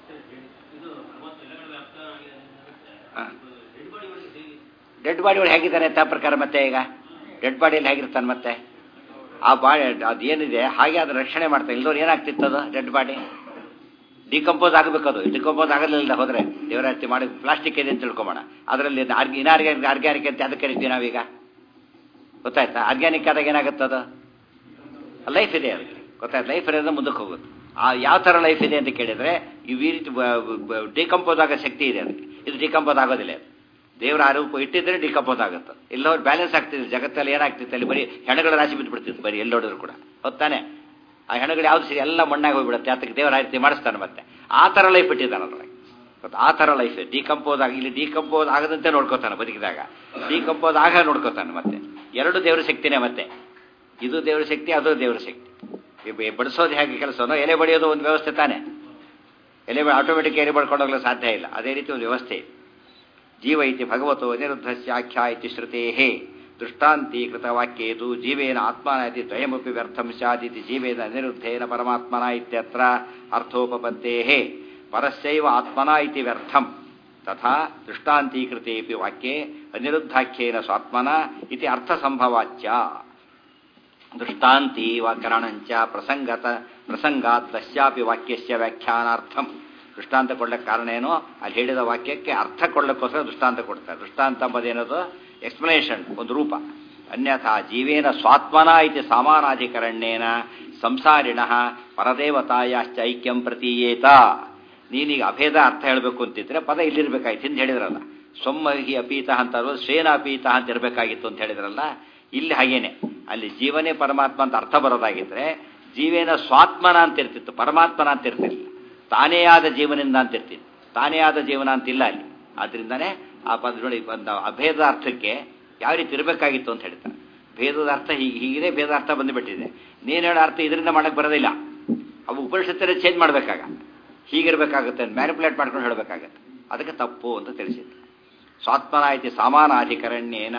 ಡೆಡ್ ಬಾಡಿ ಒಳಗೆ ಹೇಗಿದ್ದಾನೆ ಅಂತ ಪ್ರಕಾರ ಮತ್ತೆ ಈಗ ಡೆಡ್ ಬಾಡಿಯಲ್ಲಿ ಹೇಗಿರ್ತಾನೆ ಮತ್ತೆ ಆ ಬಾಡಿ ಅದೇನಿದೆ ಹಾಗೆ ಅದು ರಕ್ಷಣೆ ಮಾಡ್ತಾರೆ ಇಲ್ಲದವ್ರು ಏನಾಗ್ತಿತ್ತು ಅದು ಡೆಡ್ ಬಾಡಿ ಡಿಕಂಪೋಸ್ ಆಗಬೇಕು ಅದು ಡಿಕಂಪೋಸ್ ಆಗಲಿಲ್ಲ ಹೋದ್ರೆ ದೇವರಾಸ್ತಿ ಮಾಡಿ ಪ್ಲಾಸ್ಟಿಕ್ ಇದೆ ಅಂತ ತಿಳ್ಕೊಂಬೋಣ ಅದರಲ್ಲಿ ಇನಾರ್ಗ್ಯಾನಿಕ್ ಆರ್ಗ್ಯಾನಿಕ್ ಅಂತ ಅದಕ್ಕೆ ಕರಿತೀವಿ ನಾವೀಗ ಗೊತ್ತಾಯ್ತಾ ಆರ್ಗ್ಯಾನಿಕ್ ಆದಾಗ ಏನಾಗುತ್ತೆ ಅದು ಲೈಫ್ ಇದೆ ಅದಕ್ಕೆ ಗೊತ್ತಾಯ್ತು ಲೈಫ್ ಇರೋದು ಮುಂದಕ್ಕೆ ಹೋಗುತ್ತೆ ಆ ಯಾವ ಥರ ಲೈಫ್ ಇದೆ ಅಂತ ಕೇಳಿದ್ರೆ ಈ ರೀತಿ ಡಿಕಂಪೋಸ್ ಆಗೋ ಶಕ್ತಿ ಇದೆ ಅದಕ್ಕೆ ಇದು ಡಿಕಂಪೋಸ್ ಆಗೋದಿಲ್ಲ ಅದು ದೇವರ ಆರೋಪ ಇಟ್ಟಿದ್ರೆ ಡಿಕಂಪೋಸ್ ಆಗುತ್ತೆ ಎಲ್ಲವ್ರು ಬ್ಯಾಲೆನ್ಸ್ ಆಗ್ತಿದೆ ಜಗತ್ತಲ್ಲಿ ಏನಾಗ್ತಿತ್ತು ಅಲ್ಲಿ ಬರೀ ಹೆಣಗಳ ರಾಶಿ ಬಿದ್ದುಬಿಡ್ತಿತ್ತು ಬರೀ ಎಲ್ಲಿ ನೋಡಿದ್ರು ಕೂಡ ಹೊತ್ತಾನೆ ಆ ಹೆಣಗಳು ಯಾವ್ದು ಸರಿ ಎಲ್ಲ ಮಣ್ಣಾಗಿ ಹೋಗ್ಬಿಡುತ್ತೆ ಅದಕ್ಕೆ ದೇವರ ಆರತಿ ಮಾಡಿಸ್ತಾನೆ ಮತ್ತೆ ಆ ಥರ ಲೈಫ್ ಇಟ್ಟಿದ್ದಾನೆ ಅದ್ರೊಳಗೆ ಗೊತ್ತಾ? ಆ ಥರ ಲೈಫ್ ಡಿಕಂಪೋಸ್ ಆಗಿ ಇಲ್ಲಿ ಡಿಕಂಪೋಸ್ ಆಗದಂತೆ ನೋಡ್ಕೋತಾನೆ ಬದುಕಿದಾಗ ಡಿಕಂಪೋಸ್ ಆಗ ನೋಡ್ಕೋತಾನೆ ಮತ್ತೆ ಎರಡು ದೇವರ ಶಕ್ತಿನೇ ಮತ್ತೆ ಇದು ದೇವರ ಶಕ್ತಿ ಅದು ದೇವರ ಶಕ್ತಿ ಈ ಬೆ- ಬಡಿಸೋದು ಹೇಗೆ ಕೆಲಸನೋ ಎಲೆ ಬಡಿಯೋದು ಒಂದು ವ್ಯವಸ್ಥೆ ತಾನೆ ಎಲೆ ಆಟೋಮೆಟಿಕ್ ಎಲೆ ಬಡ್ಕೊಂಡು ಹೋಗಲು ಸಾಧ್ಯ ಇಲ್ಲ ಅದೇ ರೀತಿ ಒಂದು ವ್ಯವಸ್ಥೆ ಇದೆ ಜೀವ ಇತಿ ಭಗವತೋ ಅನಿರುದ್ಧಸ್ಯ ಆಖ್ಯಾ ಇತಿ ಶ್ರುತೇಃ ದೃಷ್ಟಾಂತೀಕೃತ ವಾಕ್ಯೇತು ಜೀವೇನ ಆತ್ಮನ ಇತಿ ದ್ವಯಮಪಿ ವ್ಯರ್ಥಂ ಸ್ಯಾದಿತಿ ಜೀವೇನ ಅನಿರುದ್ಧೇನ ಪರಮಾತ್ಮನ ಇತ್ಯತ್ರ ಅರ್ಥೋಪಪತ್ತೇಃ ಪರಸ್ಯೈವ ಆತ್ಮನ ಇತಿ ವ್ಯರ್ಥಂ ತಥಾ ದೃಷ್ಟಾಂತೀಕೃತೇಪಿ ವಾಕ್ಯೆ ಅನಿರುದ್ಧಾಖ್ಯೇನ ಸ್ವಾತ್ಮನ ಇತಿ ಅರ್ಥಸಂಭವಾಚ್ಯ ದೃಷ್ಟಾಂತಿ ವಾಕರಣಂಚ ಪ್ರಸಂಗತ ಪ್ರಸಂಗಾತ್ ತಸ್ಯಾಪಿ ವಾಕ್ಯಸ್ಯ ವ್ಯಾಖ್ಯಾನಾರ್ಥಂ ದೃಷ್ಟಾಂತ ಕೊಡ್ಲಿಕ್ಕೆ ಕಾರಣ ಏನೋ ಅಲ್ಲಿ ಹೇಳಿದ ವಾಕ್ಯಕ್ಕೆ ಅರ್ಥ ಕೊಡ್ಲಿಕ್ಕೋಸ್ಕರ ದೃಷ್ಟಾಂತ ಕೊಡ್ತಾರೆ ದೃಷ್ಟಾಂತ ಎಂಬುದೇನದು ಎಕ್ಸ್ಪ್ಲನೇಷನ್ ಒಂದು ರೂಪ ಅನ್ಯಥಾ ಜೀವೇನ ಸ್ವಾತ್ಮನ ಇತಿ ಸಾಮಾನಾಧಿಕರಣ್ಯೇನ ಸಂಸಾರಿಣ ಪರದೇವತಾಯಾಶ್ಚ ಐಕ್ಯಂ ಪ್ರತೀಯೇತ ನೀನೀಗ ಅಭೇದ ಅರ್ಥ ಹೇಳಬೇಕು ಅಂತಿದ್ರೆ ಪದ ಇಲ್ಲಿರ್ಬೇಕಾಯ್ತು ಹಿಂದೆ ಹೇಳಿದ್ರಲ್ಲ ಸೊಮ್ಮಹಿ ಅಪೀತ ಅಂತ ಅಲ್ವಾ ಶ್ರೇನ ಅಪೀತ ಅಂತ ಇರಬೇಕಾಗಿತ್ತು ಅಂತ ಹೇಳಿದ್ರಲ್ಲ ಇಲ್ಲಿ ಹಾಗೇನೆ ಅಲ್ಲಿ ಜೀವನೇ ಪರಮಾತ್ಮ ಅಂತ ಅರ್ಥ ಬರೋದಾಗಿದ್ರೆ ಜೀವೇನ ಸ್ವಾತ್ಮನ ಅಂತ ಇರ್ತಿತ್ತು ಪರಮಾತ್ಮನ ಅಂತ ಇರ್ತಿರ್ಲಿಲ್ಲ ತಾನೇ ಆದ ಜೀವನಿಂದ ಅಂತ ಇರ್ತಿತ್ತು ತಾನೇ ಆದ ಜೀವನ ಅಂತಿಲ್ಲ ಅಲ್ಲಿ ಆದ್ರಿಂದಾನೇ ಆ ಪದ ನೋಡಿ ಬಂದ ಅಭೇದ ಅರ್ಥಕ್ಕೆ ಯಾವ ರೀತಿ ಇರಬೇಕಾಗಿತ್ತು ಅಂತ ಹೇಳ್ತಾರೆ ಭೇದದ ಅರ್ಥ ಹೀಗೆ ಹೀಗಿದೆ ಭೇದ ಅರ್ಥ ಬಂದುಬಿಟ್ಟಿದೆ ನೀನು ಹೇಳೋ ಅರ್ಥ ಇದರಿಂದ ಮಾಡಕ್ಕೆ ಬರೋದಿಲ್ಲ ಅವು ಉಪನಿಷತ್ತರೇ ಚೇಂಜ್ ಮಾಡಬೇಕಾಗ ಹೀಗಿರ್ಬೇಕಾಗುತ್ತೆ ಮ್ಯಾನಿಪುಲೇಟ್ ಮಾಡ್ಕೊಂಡು ಹೇಳಬೇಕಾಗತ್ತೆ ಅದಕ್ಕೆ ತಪ್ಪು ಅಂತ ತಿಳಿಸಿದ್ರು ಸ್ವಾತ್ಮನ ಇತಿ ಸಮಾನಾಧಿಕರಣ್ಯೇನ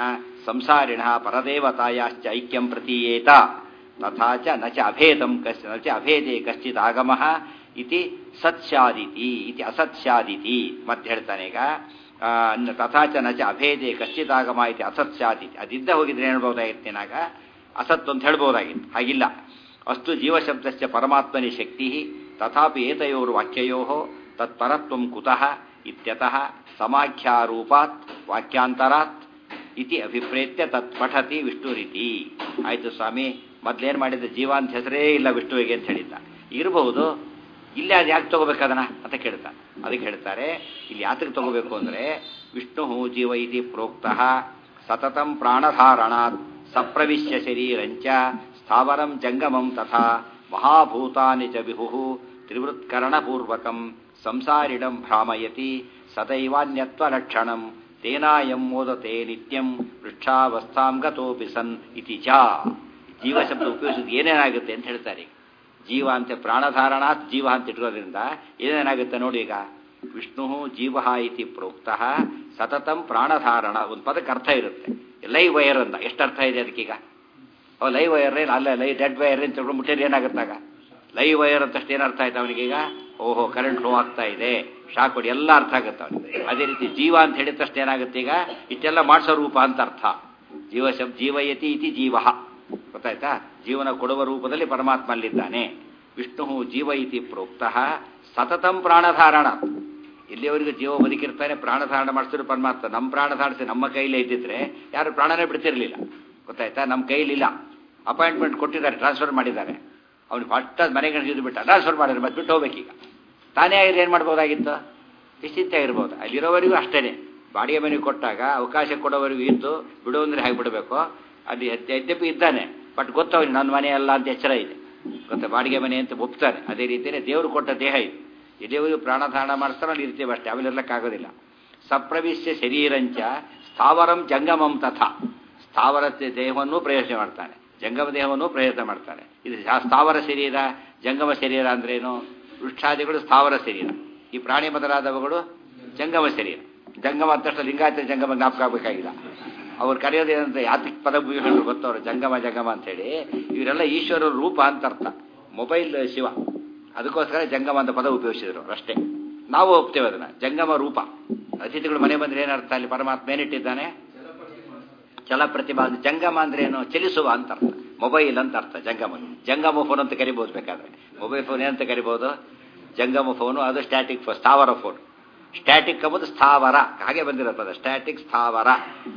ಸಂಸಾರಿಣ ಪರದೇವತಾಯಾಶ್ಚ ಐಕ್ಯಂ ಪ್ರತೀಯೇತ ತಥಾ ಚ ನ ಚ ಅಭೇದಂ ಕಸ್ ನ ಚ ಅಭೇದೇ ಕಶ್ಚಿತ್ ಆಗಮಃ ಇತಿ ಸತ್ಸ್ಯಾದಿತಿ ಇತಿ ಅಸತ್ಸ್ಯಾದಿತಿ ಮತ್ತೆ ಹೇಳ್ತಾನೆ ಈಗ ಆ, ನ- ತಥಾ ಚ ನ ಚ ಅಭೇದೇ ಕಶ್ಚಿತ್ ಆಗಮ ಇತಿ ಅಸತ್ಸ್ಯಾದಿತಿ ಅದಿದ್ದ ಹೋಗಿದ್ರೆ ಹೇಳ್ಬೋದಾಗಿತ್ತು ಏನಾಗ ಅಸತ್ ಅಂತ ಹೇಳ್ಬೋದಾಗಿತ್ತು ಹಾಗಿಲ್ಲ ಅಸ್ತು ಜೀವಶಬ್ದಸ್ಯ ಪರಮಾತ್ಮನಿ ಶಕ್ತಿ ತಥಾಪಿ ಏತಯೋರು ವಾಕ್ಯಯೋ ತತ್ಪರತ್ವಂ ಕುತಃ ಇತ್ಯತಃ ಸಮಾಖ್ಯಾರೂಪಾತ್ ವಾಕ್ಯಾಂತರಾತ್ ಇತಿ ಅಭಿಪ್ರೇತ್ಯ ತತ್ ಪಠತಿ ವಿಷ್ಣುರಿತಿ ಆಯ್ತು ಸ್ವಾಮಿ ಮೊದ್ಲೇನ್ ಮಾಡಿದ ಜೀವ ಅಂತ ಹೆಸರೇ ಇಲ್ಲ ವಿಷ್ಣುವಿಗೆ ಅಂತ ಹೇಳಿದ್ದ ಇರಬಹುದು ಇಲ್ಲಿ ಅದು ಯಾಕೆ ತಗೋಬೇಕು ಅದನ್ನ ಅಂತ ಕೇಳ್ತಾರೆ ಅದಕ್ಕೆ ಹೇಳ್ತಾರೆ ಇಲ್ಲಿ ಯಾತಕ್ಕೆ ತಗೋಬೇಕು ಅಂದ್ರೆ ವಿಷ್ಣು ಜೀವ ಇತಿ ಪ್ರೋಕ್ತಃ ಸತತಂ ಪ್ರಾಣಧಾರಣಾತ್ ಸಪ್ರವಿಶ್ಯ ಶರೀರಂಚ ಸ್ಥಾವರಂ ಜಂಗಮಂ ತಥಾ ಮಹಾಭೂತಾನಿ ಚ ವಿಹು ತ್ರಿವೃತ್ಕರಣಪೂರ್ವಕಂ ಸಂಸಾರಿಣಂ ಭ್ರಾಮಯತಿ ಸದೈವಾನ್ಯತ್ವಲಕ್ಷಣಂ ತೇನಾಯಂ ಮೋದತೆ ನಿತ್ಯಂ ವೃಕ್ಷಾವಸ್ಥಾಂ ಗತೋಪಿ ಸನ್ ಇತಿ ಚ ಜೀವ ಶಬ್ದ ಉಪಯೋಗಿಸಿದ ಏನೇನಾಗುತ್ತೆ ಅಂತ ಹೇಳ್ತಾರೆ ಜೀವ ಅಂತ ಪ್ರಾಣಧಾರಣಾತ್ ಜೀವ ಅಂತ ಇಟ್ಕೋದ್ರಿಂದ ಏನೇನಾಗುತ್ತೆ ನೋಡಿ ಈಗ ವಿಷ್ಣು ಜೀವ ಇತಿ ಪ್ರೋಕ್ತಃ ಸತತಂ ಪ್ರಾಣಧಾರಣ ಒಂದು ಪದಕ್ಕೆ ಅರ್ಥ ಇರುತ್ತೆ ಲೈ ವೈರ್ ಅಂತ ಎಷ್ಟು ಅರ್ಥ ಇದೆ ಅದಕ್ಕೀಗ ಅವ ಲೈ ವೈರ್ ಏನು ಅಲ್ಲ ಲೈ ಡೆಡ್ ವೈರ್ ಅಂತ ತಿಳ್ಕೊಂಡು ಮುಟ್ಟಿದ್ರೆ ಏನಾಗುತ್ತಾಗ ಲೈ ವೈರ್ ಅಂತ ಏನು ಅರ್ಥ ಆಯ್ತು ಅವನಿಗೀಗ ಓಹೋ ಕರೆಂಟ್ ಫ್ಲೋ ಆಗ್ತಾ ಇದೆ ಶಾಕ್ ಹೊಡಿ ಎಲ್ಲ ಅರ್ಥ ಆಗುತ್ತೆ ಅವನಿಗೆ ಅದೇ ರೀತಿ ಜೀವ ಅಂತ ಹೇಳಿದ ತಕ್ಷಣ ಏನಾಗುತ್ತೆ ಈಗ ಇಷ್ಟೆಲ್ಲ ಮಾಡಿಸೋ ರೂಪ ಅಂತ ಅರ್ಥ ಜೀವ ಶಬ್ ಜೀವಯತಿ ಇತಿ ಜೀವ ಗೊತ್ತಾಯ್ತಾ ಜೀವನ ಕೊಡುವ ರೂಪದಲ್ಲಿ ಪರಮಾತ್ಮ ಅಲ್ಲಿದ್ದಾನೆ ವಿಷ್ಣು ಜೀವ ಇತಿ ಪ್ರೋಕ್ತಃ ಸತತಂ ಪ್ರಾಣಧಾರಣ ಇಲ್ಲಿಯವರೆಗೂ ಜೀವ ಬದುಕಿರ್ತಾನೆ ಪ್ರಾಣಧಾರಣ ಮಾಡಿಸಿದ್ರು ಪರಮಾತ್ಮ ನಮ್ಮ ಪ್ರಾಣಧಾರಿಸಿ ನಮ್ಮ ಕೈಲೇ ಇದ್ದಿದ್ರೆ ಯಾರು ಪ್ರಾಣನೇ ಬಿಡ್ತಿರ್ಲಿಲ್ಲ ಗೊತ್ತಾಯ್ತಾ ನಮ್ಮ ಕೈಲಿಲ್ಲ ಅಪಾಯಿಂಟ್ಮೆಂಟ್ ಕೊಟ್ಟಿದ್ದಾರೆ ಟ್ರಾನ್ಸ್ಫರ್ ಮಾಡಿದ್ದಾರೆ ಅವ್ನು ಫಸ್ಟ್ ಮನೆಗೆ ಹಿಡಿದು ಬಿಟ್ಟ ಟ್ರಾನ್ಸ್ಫರ್ ಮಾಡಿದ್ರೆ ಮತ್ತೆ ಬಿಟ್ಟು ಹೋಗ್ಬೇಕೀಗ ತಾನೇ ಆಗಿದ್ರೆ ಏನು ಮಾಡ್ಬೋದಾಗಿತ್ತು ನಿಶ್ಚಿಂತೆ ಇರ್ಬೋದು ಅಲ್ಲಿರೋವರೆಗೂ ಅಷ್ಟೇನೆ ಬಾಡಿಗೆ ಮನೆಗೆ ಕೊಟ್ಟಾಗ ಅವಕಾಶ ಕೊಡೋವರೆಗೂ ಇದ್ದು ಬಿಡು ಅಂದ್ರೆ ಹೇಗೆ ಬಿಡಬೇಕು ಅಲ್ಲಿ ಯದ್ಯಪಿ ಇದ್ದಾನೆ ಬಟ್ ಗೊತ್ತವನು ನನ್ನ ಮನೆ ಅಲ್ಲ ಅಂತ ಎಚ್ಚರ ಇದೆ ಗೊತ್ತಾ ಬಾಡಿಗೆ ಮನೆ ಅಂತ ಒಪ್ತಾನೆ ಅದೇ ರೀತಿಯೇ ದೇವರು ಕೊಟ್ಟ ದೇಹ ಇದು ಎಲ್ಲಿಯವರೆಗೂ ಪ್ರಾಣಧಾರಣ ಮಾಡಿಸ್ತಾರೋ ಅಲ್ಲಿ ಇರ್ತೀವಿ ಅಷ್ಟೇ ಆಮೇಲೆ ಇರ್ಲಿಕ್ಕಾಗೋದಿಲ್ಲ ಸಪ್ರವಿಶ್ಯ ಶರೀರಂಚ ಸ್ಥಾವರಂ ಜಂಗಮಂ ತಥಾ ಸ್ಥಾವರ ದೇಹವನ್ನು ಪ್ರಯೋಜನ ಮಾಡ್ತಾನೆ ಜಂಗಮ ದೇಹವನ್ನು ಪ್ರಯತ್ನ ಮಾಡ್ತಾನೆ ಇದು ಸ್ಥಾವರ ಶರೀರ ಜಂಗಮ ಶರೀರ ಅಂದ್ರೇನು ವೃಕ್ಷಾದಿಗಳು ಸ್ಥಾವರ ಶರೀರ ಈ ಪ್ರಾಣಿ ಮೊದಲಾದವುಗಳು ಜಂಗಮ ಶರೀರ ಜಂಗಮ ಅಂತ ತಕ್ಷಣ ಲಿಂಗಾಯತ ಜಂಗಮ ಜ್ಞಾಪಕ ಆಗಬೇಕಾಗಿಲ್ಲ ಅವ್ರು ಕರೆಯೋದೇನಂತ ಯಾತಕ್ಕೆ ಪದ ಹೇಳಿದ್ರು ಗೊತ್ತವ್ರು ಜಂಗಮ ಜಂಗಮ ಅಂತೇಳಿ ಇವರೆಲ್ಲ ಈಶ್ವರ ರೂಪ ಅಂತ ಅರ್ಥ ಮೊಬೈಲ್ ಶಿವ ಅದಕ್ಕೋಸ್ಕರ ಜಂಗಮ ಅಂತ ಪದ ಉಪಯೋಗಿಸಿದ್ರು ಅಷ್ಟೇ ನಾವು ಒಪ್ತೇವೆ ಅದನ್ನ ಜಂಗಮ ರೂಪ ಅತಿಥಿಗಳು ಮನೆ ಬಂದ್ರೆ ಏನರ್ಥ ಅಲ್ಲಿ ಪರಮಾತ್ಮ ಏನಿಟ್ಟಿದ್ದಾನೆ ಚಲ ಪ್ರತಿಭಾ ಜಂಗಮ ಅಂದ್ರೆ ಏನು ಚಲಿಸುವ ಅಂತ ಅರ್ಥ ಮೊಬೈಲ್ ಅಂತ ಅರ್ಥ ಜಂಗಮ ಜಂಗಮ ಫೋನ್ ಅಂತ ಕರಿಬಹುದು ಬೇಕಾದ್ರೆ ಮೊಬೈಲ್ ಫೋನ್ ಏನಂತ ಕರಿಬಹುದು ಜಂಗಮ ಫೋನು ಅದು ಸ್ಟ್ಯಾಟಿಕ್ ಫೋನ್ ಸ್ಥಾವರ ಫೋನ್ ಸ್ಟ್ಯಾಟಿಕ್ ಎಂಬುದು ಸ್ಥಾವರ ಹಾಗೆ ಬಂದಿರೋ ಪದ ಸ್ಟ್ಯಾಟಿಕ್ ಸ್ಥಾವರ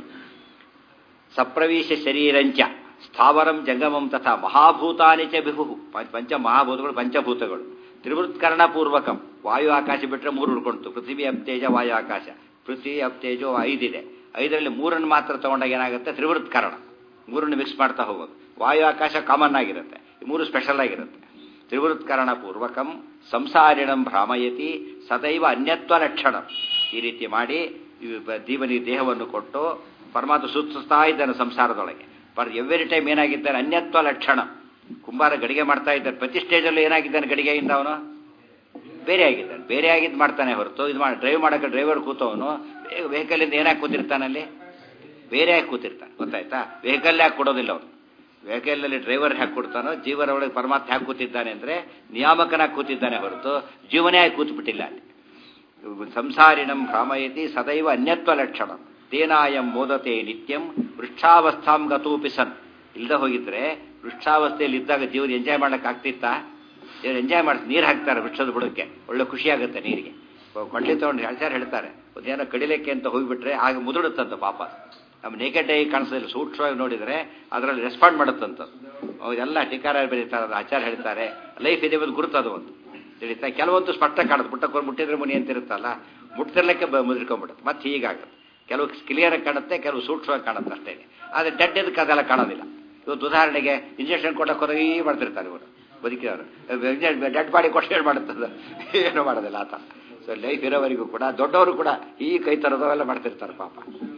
ಸಪ್ರವೇಶ ಶರೀರಂಚ ಸ್ಥಾವರಂ ಜಂಗಮಂ ತಥಾ ಮಹಾಭೂತಾನಿ ಚ ಬಿಹು ಪಂಚ ಮಹಾಭೂತಗಳು ಪಂಚಭೂತಗಳು ತ್ರಿವೃತ್ಕರಣ ಪೂರ್ವಕಂ ವಾಯು ಆಕಾಶ ಬಿಟ್ಟರೆ ಮೂರು ಉಳ್ಕೊಂತು ಪೃಥ್ವಿ ಅಪ್ತೇಜ ವಾಯು ಆಕಾಶ ಪೃಥ್ವಿ ಅಪ್ತೇಜೋ ಐದಿದೆ ಐದರಲ್ಲಿ ಮೂರನ್ನು ಮಾತ್ರ ತಗೊಂಡಾಗ ಏನಾಗುತ್ತೆ ತ್ರಿವೃತ್ಕರಣ ಮೂರನ್ನು ಮಿಕ್ಸ್ ಮಾಡ್ತಾ ಹೋಗೋದು ವಾಯು ಆಕಾಶ ಕಾಮನ್ ಆಗಿರುತ್ತೆ ಈ ಮೂರು ಸ್ಪೆಷಲ್ ಆಗಿರುತ್ತೆ ತ್ರಿವೃತ್ಕರಣ ಪೂರ್ವಕಂ ಸಂಸಾರಿಣಂ ಭ್ರಾಮಯತಿ ಸದೈವ ಅನ್ಯತ್ವ ಲಕ್ಷಣ ಈ ರೀತಿ ಮಾಡಿ ಜೀವನಿಗೆ ದೇಹವನ್ನು ಕೊಟ್ಟು ಪರಮಾತ್ಮ ಸುತ್ತಿಸ್ತಾ ಇದ್ದಾನೆ ಸಂಸಾರದೊಳಗೆ ಪರ್ ಎವ್ರಿ ಟೈಮ್ ಏನಾಗಿದ್ದಾನೆ ಅನ್ಯತ್ವ ಲಕ್ಷಣ ಕುಂಬಾರ ಗಡಿಗೆ ಮಾಡ್ತಾ ಇದ್ದಾನೆ ಪ್ರತಿ ಸ್ಟೇಜಲ್ಲೂ ಏನಾಗಿದ್ದಾನೆ ಗಡಿಗೆಯಿಂದ ಅವನು ಬೇರೆ ಆಗಿದ್ದಾನೆ ಬೇರೆ ಆಗಿದ್ದು ಮಾಡ್ತಾನೆ ಹೊರತು ಇದು ಮಾಡಿ ಡ್ರೈವ್ ಮಾಡೋಕೆ ಡ್ರೈವರ್ ಕೂತವನು ವೆಹಿಕಲಿಂದ ಏನಾಗಿ ಕೂತಿರ್ತಾನಲ್ಲಿ ಬೇರೆ ಆಗಿ ಕೂತಿರ್ತಾನೆ ಗೊತ್ತಾಯ್ತಾ ವೆಹಿಕಲ್ ಯಾಕೆ ಕೊಡೋದಿಲ್ಲ ಅವನು ವೆಹಿಕಲ್ನಲ್ಲಿ ಡ್ರೈವರ್ ಹ್ಯಾಕ್ ಕೊಡ್ತಾನೋ ಜೀವನ ಒಳಗೆ ಪರಮಾತ್ಮ ಹ್ಯಾಕ್ ಕೂತಿದ್ದಾನೆ ಅಂದರೆ ನಿಯಾಮಕನಾಗಿ ಕೂತಿದ್ದಾನೆ ಹೊರತು ಜೀವನೇ ಆಗಿ ಕೂತ್ಬಿಟ್ಟಿಲ್ಲ ಅಲ್ಲಿ ಸಂಸಾರಿಣಂ ಭ್ರಾಮಯತಿ ಸದೈವ ಅನ್ಯತ್ವ ಲಕ್ಷಣ ತೇನಾಯಂ ಮೋದತೆ ನಿತ್ಯಂ ವೃಕ್ಷಾವಸ್ಥಾಂ ಗತೋಪಿ ಸನ್ ಇಲ್ಲದೆ ಹೋಗಿದ್ರೆ ವೃಕ್ಷಾವಸ್ಥೆಯಲ್ಲಿ ಇದ್ದಾಗ ಜೀವನ ಎಂಜಾಯ್ ಮಾಡಕ್ಕೆ ಆಗ್ತಿತ್ತಾ ದೇವ್ರು ಎಂಜಾಯ್ ಮಾಡ್ತಾರೆ ನೀರು ಹಾಕ್ತಾರೆ ವೃಕ್ಷದ ಬುಡಕ್ಕೆ ಒಳ್ಳೆ ಖುಷಿ ಆಗುತ್ತೆ ನೀರಿಗೆ ಕೊಡ್ಲಿ ತಗೊಂಡು ಹೇಳ್ತಾರೆ ಹೇಳ್ತಾರೆ ಒಂದೇನೋ ಕಡಿಲಿಕ್ಕೆ ಅಂತ ಹೋಗಿಬಿಟ್ರೆ ಆಗ ಮುದುಡುತ್ತಂತ ಪಾಪ ನಮ್ಮ ನೇಕೆಡ್ ಐ ಕಾಣಿಸೋದಿಲ್ಲ ಸೂಕ್ಷ್ಮವಾಗಿ ನೋಡಿದರೆ ಅದರಲ್ಲಿ ರೆಸ್ಪಾಂಡ್ ಮಾಡುತ್ತಂತ ಎಲ್ಲ ಟೀಕಾರ ಬರೀತಾರೆ ಆಚಾರ ಹೇಳ್ತಾರೆ ಲೈಫ್ ಇದೆ ಒಂದು ಗುರುತದು ಒಂದು ತಿಳಿತಾ ಕೆಲವೊಂದು ಸ್ಪಷ್ಟ ಕಾಣುತ್ತೆ ಮುಟ್ಟಕ್ಕೆ ಮುಟ್ಟಿದ್ರೆ ಮುನಿ ಅಂತ ಇರುತ್ತಲ್ಲ ಮುಟ್ತಿರ್ಲಿಕ್ಕೆ ಮುದ್ರಿಕೊಂಡ್ಬಿಡುತ್ತೆ ಮತ್ತೆ ಹೀಗಾಗುತ್ತೆ ಕೆಲವು ಕ್ಲಿಯರಾಗಿ ಕಾಣುತ್ತೆ ಕೆಲವು ಸೂಕ್ಷ್ಮವಾಗಿ ಕಾಣುತ್ತೆ ಅಷ್ಟೇ ಆದರೆ ಡೆಡ್ ಇದಕ್ಕೆ ಅದೆಲ್ಲ ಕಾಣೋದಿಲ್ಲ ಇವತ್ತು ಉದಾಹರಣೆಗೆ ಇಂಜೆಕ್ಷನ್ ಕೊಡಕ್ಕೆ ಹೊರಗೆ ಮಾಡ್ತಿರ್ತಾರೆ ಇವರು ಬದುಕಿದವರು ಡೆಡ್ ಬಾಡಿ ಕೊಟ್ಟು ಏನು ಮಾಡುತ್ತದೆ ಏನು ಮಾಡೋದಿಲ್ಲ ಆತ ಸೊ ಲೈಫ್ ಇರೋವರೆಗೂ ಕೂಡ ದೊಡ್ಡವರು ಕೂಡ ಈ ಕೈ ಥರದವೆಲ್ಲ ಮಾಡ್ತಿರ್ತಾರೆ ಪಾಪ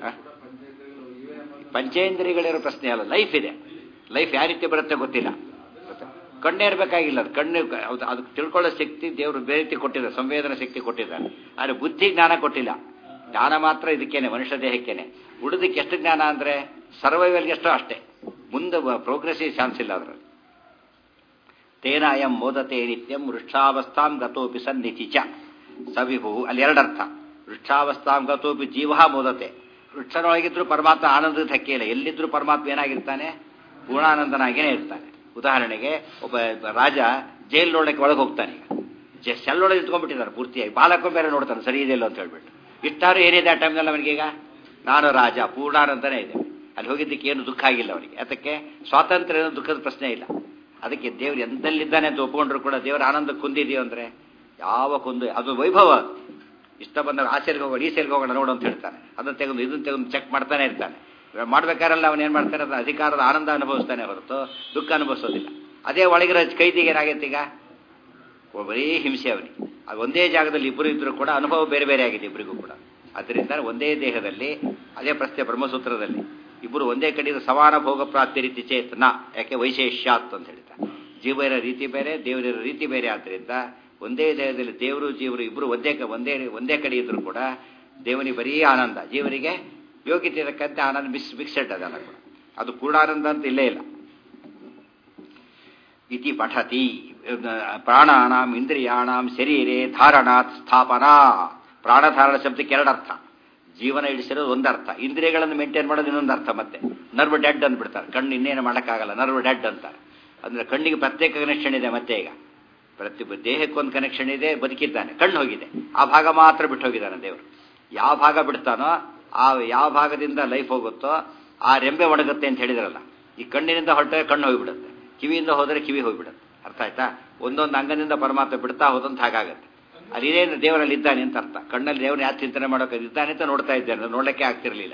ಪಂಚೇಂದ್ರಿಯಗಳಿರೋ ಪ್ರಶ್ನೆ ಅಲ್ಲ ಲೈಫ್ ಇದೆ ಲೈಫ್ ಯಾವ ರೀತಿ ಬರುತ್ತೆ ಗೊತ್ತಿಲ್ಲ ಕಣ್ಣೇ ಇರಬೇಕಾಗಿಲ್ಲ ಅದು ಕಣ್ಣು ಅದು ಅದಕ್ಕೆ ತಿಳ್ಕೊಳ್ಳೋ ಶಕ್ತಿ ದೇವರು ಬೇರೆ ರೀತಿ ಕೊಟ್ಟಿದ್ದಾರೆ ಸಂವೇದನಾ ಶಕ್ತಿ ಕೊಟ್ಟಿದ್ದಾರೆ ಆದರೆ ಬುದ್ಧಿ ಜ್ಞಾನ ಕೊಟ್ಟಿಲ್ಲ ಜ್ಞಾನ ಮಾತ್ರ ಇದಕ್ಕೇನೆ ಮನುಷ್ಯ ದೇಹಕ್ಕೇನೆ ಉಳಿದಕ್ಕೆ ಎಷ್ಟು ಜ್ಞಾನ ಅಂದರೆ ಸರ್ವೈವಲ್ಗೆ ಎಷ್ಟೋ ಅಷ್ಟೇ ಮುಂದೆ ಪ್ರೋಗ್ರೆಸಿವ್ ಚಾನ್ಸ್ ಇಲ್ಲ ಅದರಲ್ಲಿ ತೇನ ಅಯಂ ಮೋದತೆ ನಿತ್ಯಂ ವೃಕ್ಷಾವಸ್ಥಾಂ ಗತೋಪಿ ಸನ್ನಿಧಿ ಚ ಸವಿಭು ಅಲ್ಲಿ ಎರಡರ್ಥ ವೃಕ್ಷಾವಸ್ಥಾಂ ಗತೋಪಿ ಜೀವ ಮೋದತೆ ವೃಕ್ಷನೊಳಗಿದ್ರು ಪರಮಾತ್ಮ ಆನಂದದ ಧಕ್ಕೆ ಇಲ್ಲ ಎಲ್ಲಿದ್ರು ಪರಮಾತ್ಮ ಏನಾಗಿರ್ತಾನೆ ಪೂರ್ಣಾನಂದನಾಗೇನೆ ಇರ್ತಾನೆ ಉದಾಹರಣೆಗೆ ಒಬ್ಬ ರಾಜ ಜೈಲಿನೊಳಗೆ ಒಳಗೆ ಹೋಗ್ತಾನೆ ಈಗ ಸೆಲ್ ಒಳಗೆ ಇಟ್ಕೊಂಡ್ಬಿಟ್ಟಿದ್ದಾರೆ ಪೂರ್ತಿಯಾಗಿ ಬಾಲಕ ಬೇರೆ ನೋಡ್ತಾನೆ ಸರಿ ಇದೆಯಲ್ಲ ಅಂತ ಹೇಳ್ಬಿಟ್ಟು ಇಷ್ಟಾರು ಏನಿದೆ ಆ ಟೈಮ್ನಲ್ಲಿ ಅವನಿಗೀಗ ನಾನು ರಾಜ ಪೂರ್ಣಾನಂದನೇ ಇದೆ ಅಲ್ಲಿ ಹೋಗಿದ್ದಕ್ಕೆ ಏನು ದುಃಖ ಆಗಿಲ್ಲ ಅವನಿಗೆ ಅದಕ್ಕೆ ಸ್ವಾತಂತ್ರ್ಯ ಏನೋ ದುಃಖದ ಪ್ರಶ್ನೆ ಇಲ್ಲ ಅದಕ್ಕೆ ದೇವ್ರು ಎಂತಲ್ಲಿದ್ದಾನೆ ಅಂತ ಒಪ್ಕೊಂಡ್ರು ಕೂಡ ದೇವರ ಆನಂದ ಕುಂದಿದೆಯೋ ಅಂದರೆ ಯಾವ ಕುಂದು ಅದು ವೈಭವ ಅದು. ಇಷ್ಟ ಬಂದಾಗ ಆ ಸೇಲ್ಗೆ ಹೋಗೋಣ ಈ ಸೇಲ್ಗೆ ಹೋಗೋಣ ನೋಡು ಅಂತ ಹೇಳ್ತಾನೆ ಅದನ್ನು ತೆಗೆದು ಇದನ್ನು ತೆಗೆದು ಚೆಕ್ ಮಾಡ್ತಾನೆ ಇರ್ತಾನೆ ಇವಾಗ ಮಾಡ್ಬೇಕಾರಲ್ಲ ಅವನು ಏನು ಮಾಡ್ತಾನೆ ಅದನ್ನ ಅಧಿಕಾರದ ಆನಂದ ಅನುಭವಿಸ್ತಾನೆ ಹೊರತು ದುಃಖ ಅನುಭವಿಸೋದಿಲ್ಲ ಅದೇ ಒಳಗಿರೋ ಕೈದಿಗೆ ಏನಾಗೈತೆ ಈಗ ಒ- ಬರೀ ಹಿಂಸೆ ಅವನಿಗೆ ಅದು ಒಂದೇ ಜಾಗದಲ್ಲಿ ಇಬ್ಬರು ಇದ್ರೂ ಕೂಡ ಅನುಭವ ಬೇರೆ ಬೇರೆ ಆಗಿದೆ ಇಬ್ಬರಿಗೂ ಕೂಡ ಅದರಿಂದ ಒಂದೇ ದೇಹದಲ್ಲಿ ಅದೇ ಪ್ರಶ್ನೆ ಬ್ರಹ್ಮಸೂತ್ರದಲ್ಲಿ ಇಬ್ಬರು ಒಂದೇ ಕಡೆಯಿಂದ ಸಮಾನ ಭೋಗ ಪ್ರಾಪ್ತಿ ರೀತಿ ಚೇತನ ಯಾಕೆ ವೈಶೇಷ್ಯಾತ್ ಅಂತ ಹೇಳ್ತಾರೆ ಜೀವ ಇರೋ ರೀತಿ ಬೇರೆ ದೇವರಿರೋ ರೀತಿ ಬೇರೆ ಆದ್ದರಿಂದ ಒಂದೇ ದೇಹದಲ್ಲಿ ದೇವರು ಜೀವರು ಇಬ್ಬರು ಒಂದೇ ಕ- ಒಂದೇ ಒಂದೇ ಕಡೆ ಇದ್ರೂ ಕೂಡ ದೇವನಿಗೆ ಬರೀ ಆನಂದ ಜೀವನಿಗೆ ಯೋಗ್ಯತೆ ಇರಕ್ಕಂತೆ ಆನಂದ ಮಿಕ್ಸ್ ಮಿಕ್ಸೆಡ್ ಅದಲ್ಲ ಕೂಡ ಅದು ಪೂರ್ಣಾನಂದ ಅಂತ ಇಲ್ಲೇ ಇಲ್ಲ ಇತಿ ಪಠತಿ ಪ್ರಾಣಾನಾಂ ಇಂದ್ರಿಯಾಣಾಂ ಶರೀರೆ ಧಾರಣಾತ್ ಸ್ಥಾಪನಾ ಪ್ರಾಣಧಾರಣ ಶಬ್ದಕ್ಕೆ ಎರಡರ್ಥ ಜೀವನ ಇಳಿಸಿರೋದು ಒಂದರ್ಥ ಇಂದ್ರಿಯಗಳನ್ನು ಮೇಂಟೈನ್ ಮಾಡೋದು ಇನ್ನೊಂದು ಅರ್ಥ ಮತ್ತೆ ನರ್ವ್ ಡೆಡ್ ಅಂದ್ಬಿಡ್ತಾರೆ ಕಣ್ಣು ಇನ್ನೇನು ಮಾಡೋಕ್ಕಾಗಲ್ಲ ನರ್ವ್ ಡೆಡ್ ಅಂತಾರೆ ಅಂದರೆ ಕಣ್ಣಿಗೆ ಪ್ರತ್ಯೇಕ ಕನೆಕ್ಷನ್ ಇದೆ ಮತ್ತೆ ಈಗ ಪ್ರತಿ ದೇಹಕ್ಕೊಂದು ಕನೆಕ್ಷನ್ ಇದೆ ಬದುಕಿದ್ದಾನೆ ಕಣ್ಣು ಹೋಗಿದೆ ಆ ಭಾಗ ಮಾತ್ರ ಬಿಟ್ಟು ಹೋಗಿದ್ದಾನೆ ದೇವರು ಯಾವ ಭಾಗ ಬಿಡ್ತಾನೋ ಆ ಯಾವ ಭಾಗದಿಂದ ಲೈಫ್ ಹೋಗುತ್ತೋ ಆ ರೆಂಬೆ ಒಣಗುತ್ತೆ ಅಂತ ಹೇಳಿದ್ರಲ್ಲ ಈ ಕಣ್ಣಿನಿಂದ ಹೊರಟರೆ ಕಣ್ಣು ಹೋಗಿಬಿಡುತ್ತೆ ಕಿವಿಯಿಂದ ಹೋದರೆ ಕಿವಿ ಹೋಗಿಬಿಡುತ್ತೆ ಅರ್ಥ ಆಯ್ತಾ ಒಂದೊಂದು ಅಂಗದಿಂದ ಪರಮಾತ್ಮ ಬಿಡ್ತಾ ಹೋದಂತ ಹಾಗಾಗತ್ತೆ ಅಲ್ಲಿ ಇದೇನು ದೇವರಲ್ಲಿ ಇದ್ದಾನೆ ಅಂತ ಅರ್ಥ ಕಣ್ಣಲ್ಲಿ ದೇವರನ್ನ ಯಾರು ಚಿಂತನೆ ಮಾಡೋಕೆ ಇದ್ದಾನೆ ಅಂತ ನೋಡ್ತಾ ಇದ್ದಾನೆ ಅದು ನೋಡ್ಲಿಕ್ಕೆ ಆಗ್ತಿರ್ಲಿಲ್ಲ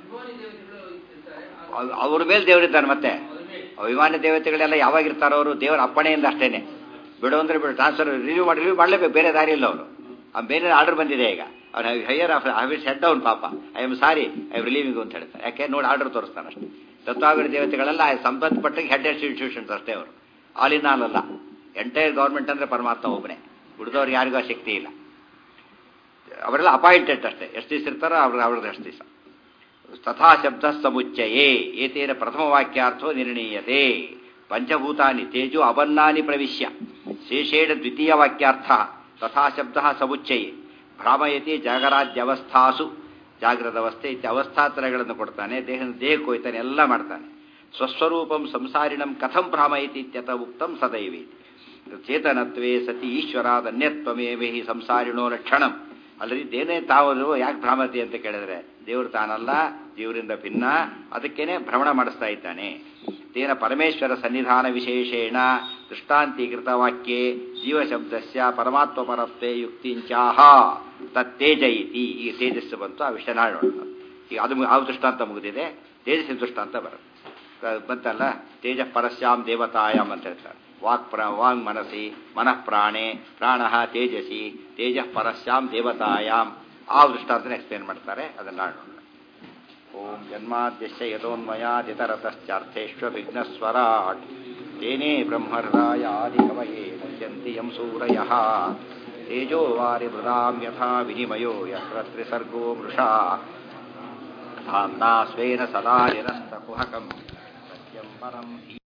ಅವ್- ಅವ್ರ ಮೇಲೆ ದೇವರಿದ್ದಾನೆ ಮತ್ತೆ ಅಭಿಮಾನಿ ದೇವತೆಗಳೆಲ್ಲ ಯಾವಾಗ ಇರ್ತಾರೋ ಅವರು ದೇವರ ಅಪ್ಪಣೆಯಿಂದ ಅಷ್ಟೇನೆ ಬಿಡು ಅಂದ್ರೆ ಬಿಡು ಟ್ರಾನ್ಸ್ಫರ್ ರಿವ್ಯೂ ಮಾಡಿ ರಿವ್ಯೂ ಮಾಡಲೇಬೇಕು ಬೇರೆ ದಾರಿ ಇಲ್ಲ ಅವರು ಆ ಬೇರೆ ಆರ್ಡರ್ ಬಂದಿದೆ ಈಗ ಅವ್ರು ಹೈಯರ್ ಆಫೀಸ್ ಹೆಡ್ ಡೌನ್ ಪಾಪ I am sorry I am relieving ಅಂತ ಹೇಳ್ತಾರೆ ಯಾಕೆ ನೋಡಿ ಆರ್ಡರ್ ತೋರಿಸ್ತಾನೆ ಅಷ್ಟೇ ತತ್ವಾಭಿವೃದ್ಧಿ ದೇವತೆಗಳೆಲ್ಲ ಆ ಸಂಬಂಧಪಟ್ಟ ಹೆಡ್ ಇನ್ಸ್ಟಿಟ್ಯೂಷನ್ಸ್ ಅಷ್ಟೇ ಅವರು ಆಲ್ ಇನ್ ಆಲ್ ಅಲ್ಲ ಎಂಟೈರ್ ಗೌರ್ಮೆಂಟ್ ಅಂದ್ರೆ ಪರಮಾತ್ಮ ಒಬ್ಬನೇ ಉಳಿದವ್ರಿಗೆ ಯಾರಿಗೂ ಆ ಶಕ್ತಿ ಇಲ್ಲ ಅವರೆಲ್ಲ ಅಪಾಯಿಂಟೆಡ್ ಅಷ್ಟೇ ಎಷ್ಟು ದಿವಸ ಇರ್ತಾರೋ ಅವ್ರ ಅವ್ರದ್ದು ಎಷ್ಟು ದಿವಸ ತಥಾ ಶಬ್ದ ಸಮುಚ್ಚಯೇ ಏತೇನ ಪ್ರಥಮ ವಾಕ್ಯಾರ್ಥೋ ನಿರ್ಣೀಯತೆ ಪಂಚಭೂತಾನಿ ತೇಜೋ ಅಬನ್ನಾನಿ ಪ್ರವಿಶ್ಯ ಶೇಷೇಣ ದ್ವಿತೀಯ ವಾಕ್ಯಾರ್ಥ ತಥಾ ಶಬ್ದ ಸಮುಚ್ಚಯೇ ಭ್ರಾಮಯತಿ ಜಾಗರಾಜ್ಯವಸ್ಥಾಸು ಜಾಗ್ರದ ಅವಸ್ಥೆ ಇತ್ಯ ಅವಸ್ಥಾತ್ರಯಗಳನ್ನು ಕೊಡ್ತಾನೆ ದೇಹ ದೇಹಕ್ಕೆ ಹೋಯ್ತಾನೆ ಎಲ್ಲ ಮಾಡ್ತಾನೆ ಸ್ವಸ್ವರೂಪಂ ಸಂಸಾರಿಣಂ ಕಥಂ ಭ್ರಾಮಯತಿ ಇತ್ಯತ ಉಕ್ತಂ ಸದೈವೇತಿ ಚೇತನತ್ವೇ ಸತಿ ಈಶ್ವರಾದನ್ಯತ್ವಮೇವೆ ಹಿ ಸಂಸಾರಿಣೋ ಲಕ್ಷಣಂ ಅಲ್ಲದೆ ದೇನೇ ತಾವರು ಯಾಕೆ ಭ್ರಾಮತಿ ಅಂತ ಕೇಳಿದ್ರೆ ದೇವರು ತಾನಲ್ಲ ದೇವರಿಂದ ಭಿನ್ನ ಅದಕ್ಕೇನೆ ಭ್ರಮಣ ಮಾಡಿಸ್ತಾ ಇದ್ದಾನೆ ತೇನ ಪರಮೇಶ್ವರ ಸನ್ನಿಧಾನ ವಿಶೇಷೇಣ ದೃಷ್ಟಾಂತೀಕೃತ ವಾಕ್ಯೆ ಜೀವಶಬ್ದಸ್ಯ ಪರಮಾತ್ಮ ಪರತ್ವೇ ಯುಕ್ತಿಂಚಾಹ ತತ್ತೇಜ ಇತಿ ಈಗ ತೇಜಸ್ಸು ಬಂತು ಆ ವಿಷಯ ನಾಳೆ ನೋಡೋಣ ಈಗ ಅದು ಮು- ಆ ದೃಷ್ಟಾಂತ ಮುಗಿದಿದೆ ತೇಜಸ್ಸಿನ ದೃಷ್ಟಾಂತ ಬರುತ್ತೆ ಕ- ಬಂತಲ್ಲ ತೇಜ ಪರಸ್ಯಾಂ ದೇವತಾಯಾಮ್ ಅಂತ ಹೇಳ್ತಾರೆ ವಾಕ್ ಪ್ರ ವಾಂಗ್ ಮನಸಿ ಮನಃ ಪ್ರಾಣೆ ಪ್ರಾಣ ತೇಜಸಿ ತೇಜ ಪರಸ್ಯಾಂ ದೇವತಾಯಾಮ್ ಆ ದೃಷ್ಟಾಂತನ ಎಕ್ಸ್ಪ್ಲೇನ್ ಮಾಡ್ತಾರೆ ಅದನ್ನ ನಾಳೆ ನೋಡೋಣ ಓಂ ಜನ್ಮಾದ್ಯಶ್ಯ ಯಥೋನ್ಮಯಾದಿತರತಶ್ಚಾರ್ಥೇಶ್ವ ವಿಘ್ನಸ್ವರಾಟ್ ತೇನೇ ಬ್ರಹ್ಮಹೃದಾಯ ಆದಿಕವಯೇ ಮುಚ್ಯಂತಿ ಯಂ ಸೂರಯಃ ತೇಜೋ ವಾರಿ ಮೃದಾಂ ಯಥಾ ವಿನಿಮಯೋ ಯತ್ರ ತ್ರಿಸರ್ಗೋ ಮೃಷಾ धाम्ना स्वेन सदा निरस्तकुहकम् सत्यम् परम्